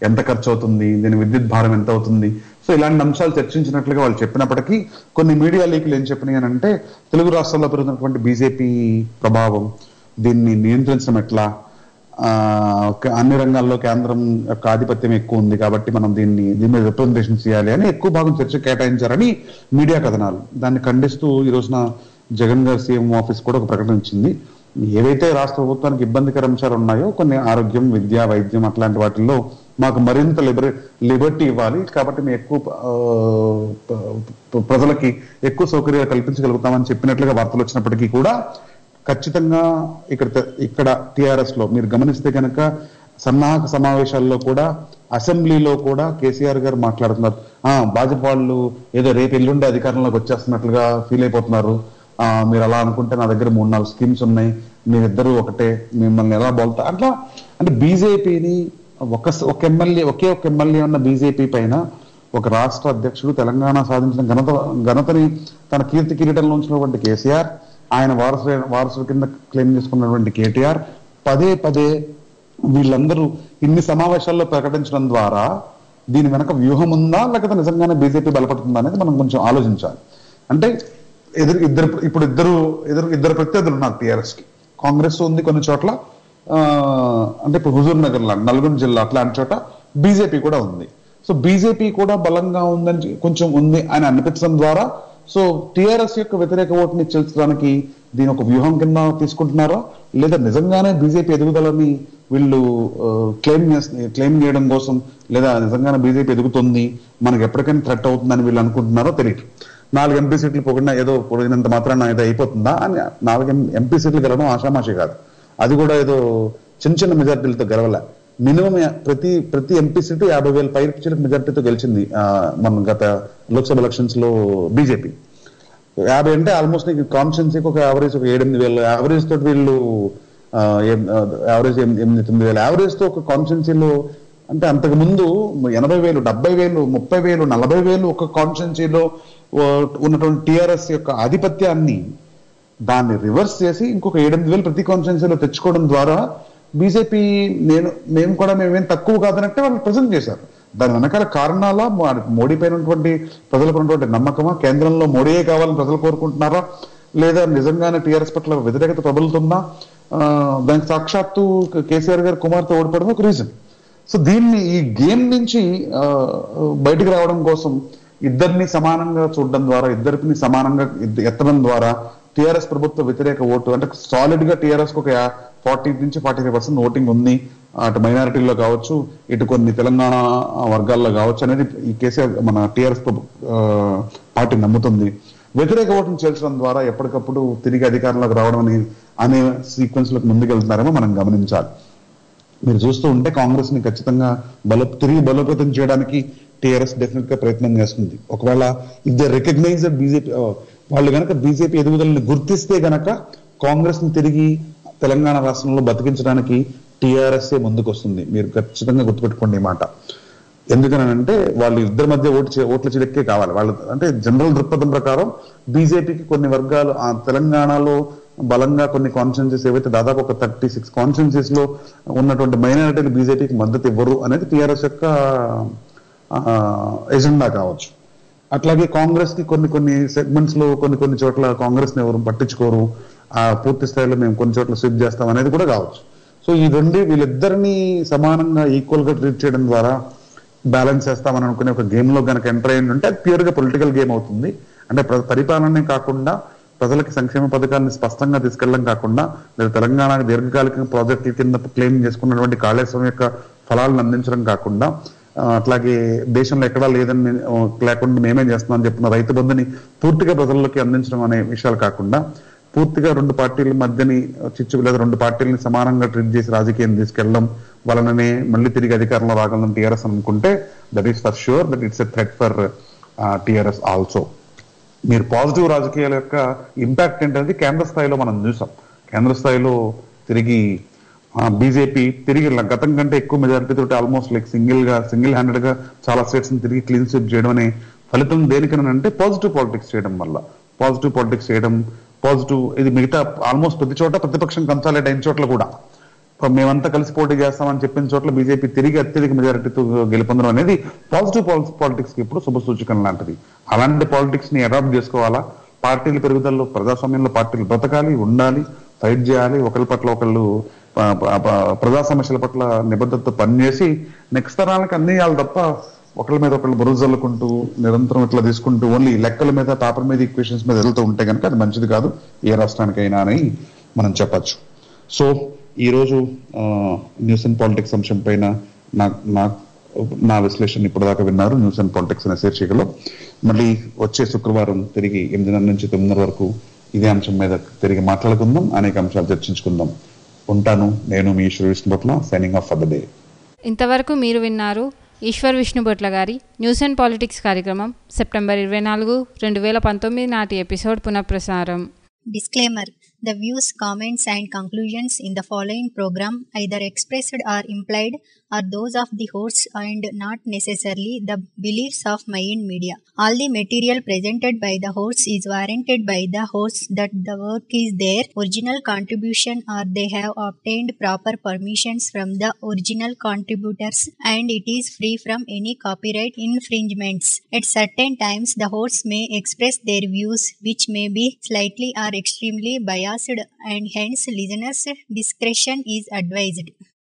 ఎంత ఖర్చు అవుతుంది దీని విద్యుత్ భారం ఎంత అవుతుంది సో ఇలాంటి అంశాలు చర్చించినట్లుగా వాళ్ళు చెప్పినప్పటికీ కొన్ని మీడియా లీకులు ఏం చెప్పినాయి అని అంటే తెలుగు రాష్ట్రాల్లో పెరుగుతున్నటువంటి బీజేపీ ప్రభావం దీన్ని నియంత్రించడం ఎట్లా ఆ, ఒక- అన్ని రంగాల్లో కేంద్రం యొక్క ఆధిపత్యం ఎక్కువ ఉంది కాబట్టి మనం దీన్ని దీని మీద రిప్రజెంటేషన్ చేయాలి అని ఎక్కువ భాగం చర్చ కేటాయించారని మీడియా కథనాలు దాన్ని ఖండిస్తూ ఈ రోజున జగన్ గారి సీఎం ఆఫీస్ కూడా ఒక ప్రకటన ఇచ్చింది ఏవైతే రాష్ట్ర ప్రభుత్వానికి ఇబ్బందికర అంశాలు ఉన్నాయో కొన్ని ఆరోగ్యం విద్య వైద్యం అట్లాంటి వాటిల్లో మాకు మరింత లిబర్ లిబర్టీ ఇవ్వాలి కాబట్టి మేము ఎక్కువ ఆ, ప- ప్రజలకి ఎక్కువ సౌకర్యాలు కల్పించగలుగుతామని చెప్పినట్లుగా వార్తలు వచ్చినప్పటికీ కూడా ఖచ్చితంగా ఇక్కడ తె- ఇక్కడ టిఆర్ఎస్ లో మీరు గమనిస్తే కనుక సన్నాహక సమావేశాల్లో కూడా అసెంబ్లీలో కూడా కేసీఆర్ గారు మాట్లాడుతున్నారు ఆ భాజపా వాళ్ళు ఏదో రేపు ఎల్లుండి అధికారంలోకి వచ్చేస్తున్నట్లుగా ఫీల్ అయిపోతున్నారు ఆ మీరు అలా అనుకుంటే నా దగ్గర మూడు నాలుగు స్కీమ్స్ ఉన్నాయి మీరిద్దరూ ఒకటే మిమ్మల్ని ఎలా బోల్తా అట్లా అంటే బీజేపీని ఒక ఒక ఎమ్మెల్యే ఒకే ఒక ఎమ్మెల్యే ఉన్న బీజేపీ పైన ఒక రాష్ట్ర అధ్యక్షుడు తెలంగాణ సాధించిన ఘనత ఘనతని తన కీర్తి కిరీటంలో ఉంచినటువంటి కేసీఆర్ ఆయన వారసు వారసుల కింద క్లెయిమ్ చేసుకున్నటువంటి కేటీఆర్ పదే పదే వీళ్ళందరూ ఇన్ని సమావేశాల్లో ప్రకటించడం ద్వారా దీని వెనక వ్యూహం ఉందా లేకపోతే నిజంగానే బీజేపీ బలపడుతుందా అనేది మనం కొంచెం ఆలోచించాలి అంటే ఎదురు ఇద్దరు ఇప్పుడు ఇద్దరు ఎదురు ఇద్దరు ప్రత్యర్థులు ఉన్నారు టీఆర్ఎస్ కి కాంగ్రెస్ ఉంది కొన్ని చోట్ల ఆ, అంటే ఇప్పుడు హుజూర్ నగర్ లా నల్గొండ జిల్లా అట్లాంటి చోట బీజేపీ కూడా ఉంది సో బీజేపీ కూడా బలంగా ఉందని చె- కొంచెం ఉంది అని అనిపించడం ద్వారా సో టిఆర్ఎస్ యొక్క వ్యతిరేక ఓటుని చేర్చడానికి దీని ఒక వ్యూహం కింద తీసుకుంటున్నారా లేదా నిజంగానే బీజేపీ ఎదుగుదలని వీళ్ళు క్లెయిమ్ క్లెయిమ్ చేయడం కోసం లేదా నిజంగానే బీజేపీ ఎదుగుతుంది మనకి ఎప్పటికైనా థ్రెట్ అవుతుందని వీళ్ళు అనుకుంటున్నారో తెలియదు నాలుగు ఎంపీ సీట్లు పొగిడినా ఏదో పొగిడినంత మాత్రాన ఏదో అయిపోతుందా అని నాలుగు ఎంపీ సీట్లు గెలవడం ఆషామాషి కాదు అది కూడా ఏదో చిన్న చిన్న మెజార్టీలతో గెలవలే మినిమం ప్రతి ప్రతి ఎంపీ సీటు యాభై వేల పై చిలకు మెజార్టీతో గెలిచింది ఆ, మన గత లోక్సభ ఎలక్షన్స్ లో బీజేపీ యాభై అంటే ఆల్మోస్ట్ నీకు కాన్స్టిట్యున్సీకి ఒక యావరేజ్ ఒక ఏడెనిమిది వేలు యావరేజ్ తోటి వీళ్ళు యావరేజ్ ఎనిమిది తొమ్మిది వేలు యావరేజ్ తో ఒక కాన్స్టిట్యున్సీలో అంటే అంతకు ముందు ఎనభై వేలు డెబ్బై వేలు ముప్పై వేలు నలభై వేలు ఒక కాన్స్టిట్యున్సీలో ఉన్నటువంటి టిఆర్ఎస్ యొక్క ఆధిపత్యాన్ని దాన్ని రివర్స్ చేసి ఇంకొక ఏడెనిమిది వేలు ప్రతి కాన్స్టిట్యున్సీలో తెచ్చుకోవడం ద్వారా బీజేపీ నేను మేము కూడా మేమేం తక్కువ కాదన్నట్టే వాళ్ళు ప్రజెంట్ చేశారు దాని వెనకాల కారణాల మోడీ పైన ఉన్నటువంటి ప్రజలకు ఉన్నటువంటి నమ్మకమా కేంద్రంలో మోడీయే కావాలని ప్రజలు కోరుకుంటున్నారా లేదా నిజంగానే టీఆర్ఎస్ పట్ల వ్యతిరేకత ప్రబలుతుందా ఆ, దానికి సాక్షాత్తు కేసీఆర్ గారి కుమార్తె ఓడిపోవడం ఒక రీజన్ సో దీన్ని ఈ గేమ్ నుంచి ఆ, బయటికి రావడం కోసం ఇద్దరిని సమానంగా చూడడం ద్వారా ఇద్దరిని సమానంగా ఇద్ద- ఎత్తడం ద్వారా టిఆర్ఎస్ ప్రభుత్వ వ్యతిరేక ఓటు అంటే సాలిడ్ గా టిఆర్ఎస్ ఒక ఫార్టీ నుంచి ఫార్టీ ఫైవ్ పర్సెంట్ ఓటింగ్ ఉంది అటు మైనారిటీల్లో కావచ్చు ఇటు కొన్ని తెలంగాణ వర్గాల్లో కావచ్చు అనేది ఈ కేసీఆర్ మన టిఆర్ఎస్ పార్టీ నమ్ముతుంది వ్యతిరేక ఓటును చేర్చడం ద్వారా ఎప్పటికప్పుడు తిరిగి అధికారంలోకి రావడం అని అనే సీక్వెన్స్ లకు ముందుకెళ్తున్నారేమో మనం గమనించాలి మీరు చూస్తూ ఉంటే కాంగ్రెస్ ని ఖచ్చితంగా బల తిరిగి బలోపేతం చేయడానికి టీఆర్ఎస్ డెఫినెట్ గా ప్రయత్నం చేస్తుంది ఒకవేళ ఇఫ్ దే రికగ్నైజ్ బీజేపీ వాళ్ళు గనక బీజేపీ ఎదుగుదలని గుర్తిస్తే గనక కాంగ్రెస్ ని తిరిగి తెలంగాణ రాష్ట్రంలో బతికించడానికి టీఆర్ఎస్ ముందుకు వస్తుంది మీరు ఖచ్చితంగా గుర్తుపెట్టుకోండి ఈ మాట ఎందుకనంటే వాళ్ళు ఇద్దరి మధ్య ఓటు చే- ఓట్ల చిలక్కే కావాలి వాళ్ళు అంటే జనరల్ దృక్పథం ప్రకారం బీజేపీకి కొన్ని వర్గాలు ఆ తెలంగాణలో బలంగా కొన్ని కాన్స్టిట్యున్సీస్ ఏవైతే దాదాపు ఒక థర్టీ సిక్స్ కాన్స్టిట్యున్సీస్ లో ఉన్నటువంటి మైనారిటీలు బీజేపీకి మద్దతు ఇవ్వరు అనేది టీఆర్ఎస్ యొక్క ఎజెండా కావచ్చు అట్లాగే కాంగ్రెస్ కి కొన్ని కొన్ని సెగ్మెంట్స్ లో కొన్ని కొన్ని చోట్ల కాంగ్రెస్ ని ఎవరు పట్టించుకోరు ఆ పూర్తి స్థాయిలో మేము కొన్ని చోట్ల స్విప్ చేస్తాం అనేది కూడా కావచ్చు సో ఈ రెండు వీళ్ళిద్దరిని సమానంగా ఈక్వల్ గా ట్రీట్ చేయడం ద్వారా బ్యాలెన్స్ చేస్తామని అనుకునే ఒక గేమ్ లో కనుక ఎంటర్ అయ్యి ఉంటే అది ప్యూర్ గా పొలిటికల్ గేమ్ అవుతుంది అంటే ప్ర- పరిపాలనే కాకుండా ప్రజలకి సంక్షేమ పథకాన్ని స్పష్టంగా తీసుకెళ్ళడం కాకుండా లేదా తెలంగాణకి దీర్ఘకాలిక ప్రాజెక్టుల కింద క్లెయిమ్ చేసుకున్నటువంటి కాళేశ్వరం యొక్క ఫలాలను అందించడం కాకుండా ఆ, అట్లాగే దేశంలో ఎక్కడా లేదని మే- ఆ, లేకుండా మేమే చేస్తున్నామని చెప్తున్న రైతు బంధుని పూర్తిగా ప్రజల్లోకి అందించడం అనే విషయాలు కాకుండా పూర్తిగా రెండు పార్టీల మధ్యని చిచ్చు లేదా రెండు పార్టీలని సమానంగా ట్రీట్ చేసి రాజకీయం తీసుకెళ్ళడం వలననే మళ్ళీ తిరిగి అధికారంలో రాగలం టీఆర్ఎస్ అనుకుంటే that is for sure that it's a threat for TRS also మీరు పాజిటివ్ రాజకీయాల యొక్క ఇంపాక్ట్ ఏంటనేది కేంద్ర స్థాయిలో మనం చూసాం కేంద్ర స్థాయిలో తిరిగి బీజేపీ తిరిగి ల- గతం కంటే ఎక్కువ మెజారిటీ తోటి ఆల్మోస్ట్ లైక్ సింగిల్ గా సింగిల్ హ్యాండెడ్ గా చాలా స్టేట్స్ తిరిగి క్లీన్ స్వీప్ చేయడం అనే ఫలితం దేనికనంటే పాజిటివ్ పాలిటిక్స్ చేయడం వల్ల పాజిటివ్ పాలిటిక్స్ చేయడం పాజిటివ్ ఇది మిగతా ఆల్మోస్ట్ ప్రతి చోట ప్రతిపక్షం కన్సాలేట్ అయిన చోట్ల కూడా మేమంతా కలిసి పోటీ చేస్తామని చెప్పిన చోట్ల బీజేపీ తిరిగి అత్యధిక మెజారిటీతో గెలుపొందడం అనేది పాజిటివ్ పాలిటిక్స్ కి ఇప్పుడు శుభ సూచకం లాంటిది అలాంటి పాలిటిక్స్ ని అడాప్ట్ చేసుకోవాలా పార్టీల పెరుగుదలలో ప్రజాస్వామ్యంలో పార్టీలు బ్రతకాలి ఉండాలి ఫైట్ చేయాలి ఒకరి పట్ల ఒకళ్ళు ప- ప- ప- ప్రజా సమస్యల పట్ల నిబద్ధతతో పనిచేసి నెక్స్ట్ తరాలకు అందియాలి తప్ప ఒకళ్ళ మీద ఒకళ్ళు బరువు జల్లుకుంటూ నిరంతరం ఇట్లా తీసుకుంటూ ఓన్లీ లెక్కల మీద పేపర్ మీద ఈక్వేషన్స్ మీద వెళ్తూ ఉంటే కనుక అది మంచిది కాదు ఏ రాష్ట్రానికైనా అని మనం చెప్పచ్చు సో ఈ రోజు న్యూస్ అండ్ పాలిటిక్స్ అంశం పైన నా నా నా విశ్లేషణ ఇప్పటిదాకా విన్నారు న్యూస్ అండ్ పాలిటిక్స్ అనే శీర్షికలో మళ్ళీ వచ్చే శుక్రవారం తిరిగి ఎనిమిదిన్నర నుంచి తొమ్మిదిన్నర వరకు ఇదే అంశం మీద తిరిగి మాట్లాడుకుందాం అనేక అంశాలు చర్చించుకుందాం ఉంటాను నేను మీ Eshwar Vishnubhatla signing off for the day ఇంతవరకు మీరు విన్నారు ఈశ్వర్ విష్ణుభట్ల గారి న్యూస్ అండ్ పాలిటిక్స్ కార్యక్రమం సెప్టెంబర్ ఇరవై నాలుగు రెండు వేల పంతొమ్మిది నాటి ఎపిసోడ్ పునఃప్రసారం Disclaimer The views, comments, and conclusions in the following program, either expressed or implied, are those of the hosts and not necessarily the beliefs of Mayan Media. All the material presented by the hosts is warranted by the hosts that the work is their original contribution or they have obtained proper permissions from the original contributors and it is free from any copyright infringements. At certain times, the hosts may express their views which may be slightly or extremely biased and hence listeners' discretion is advised.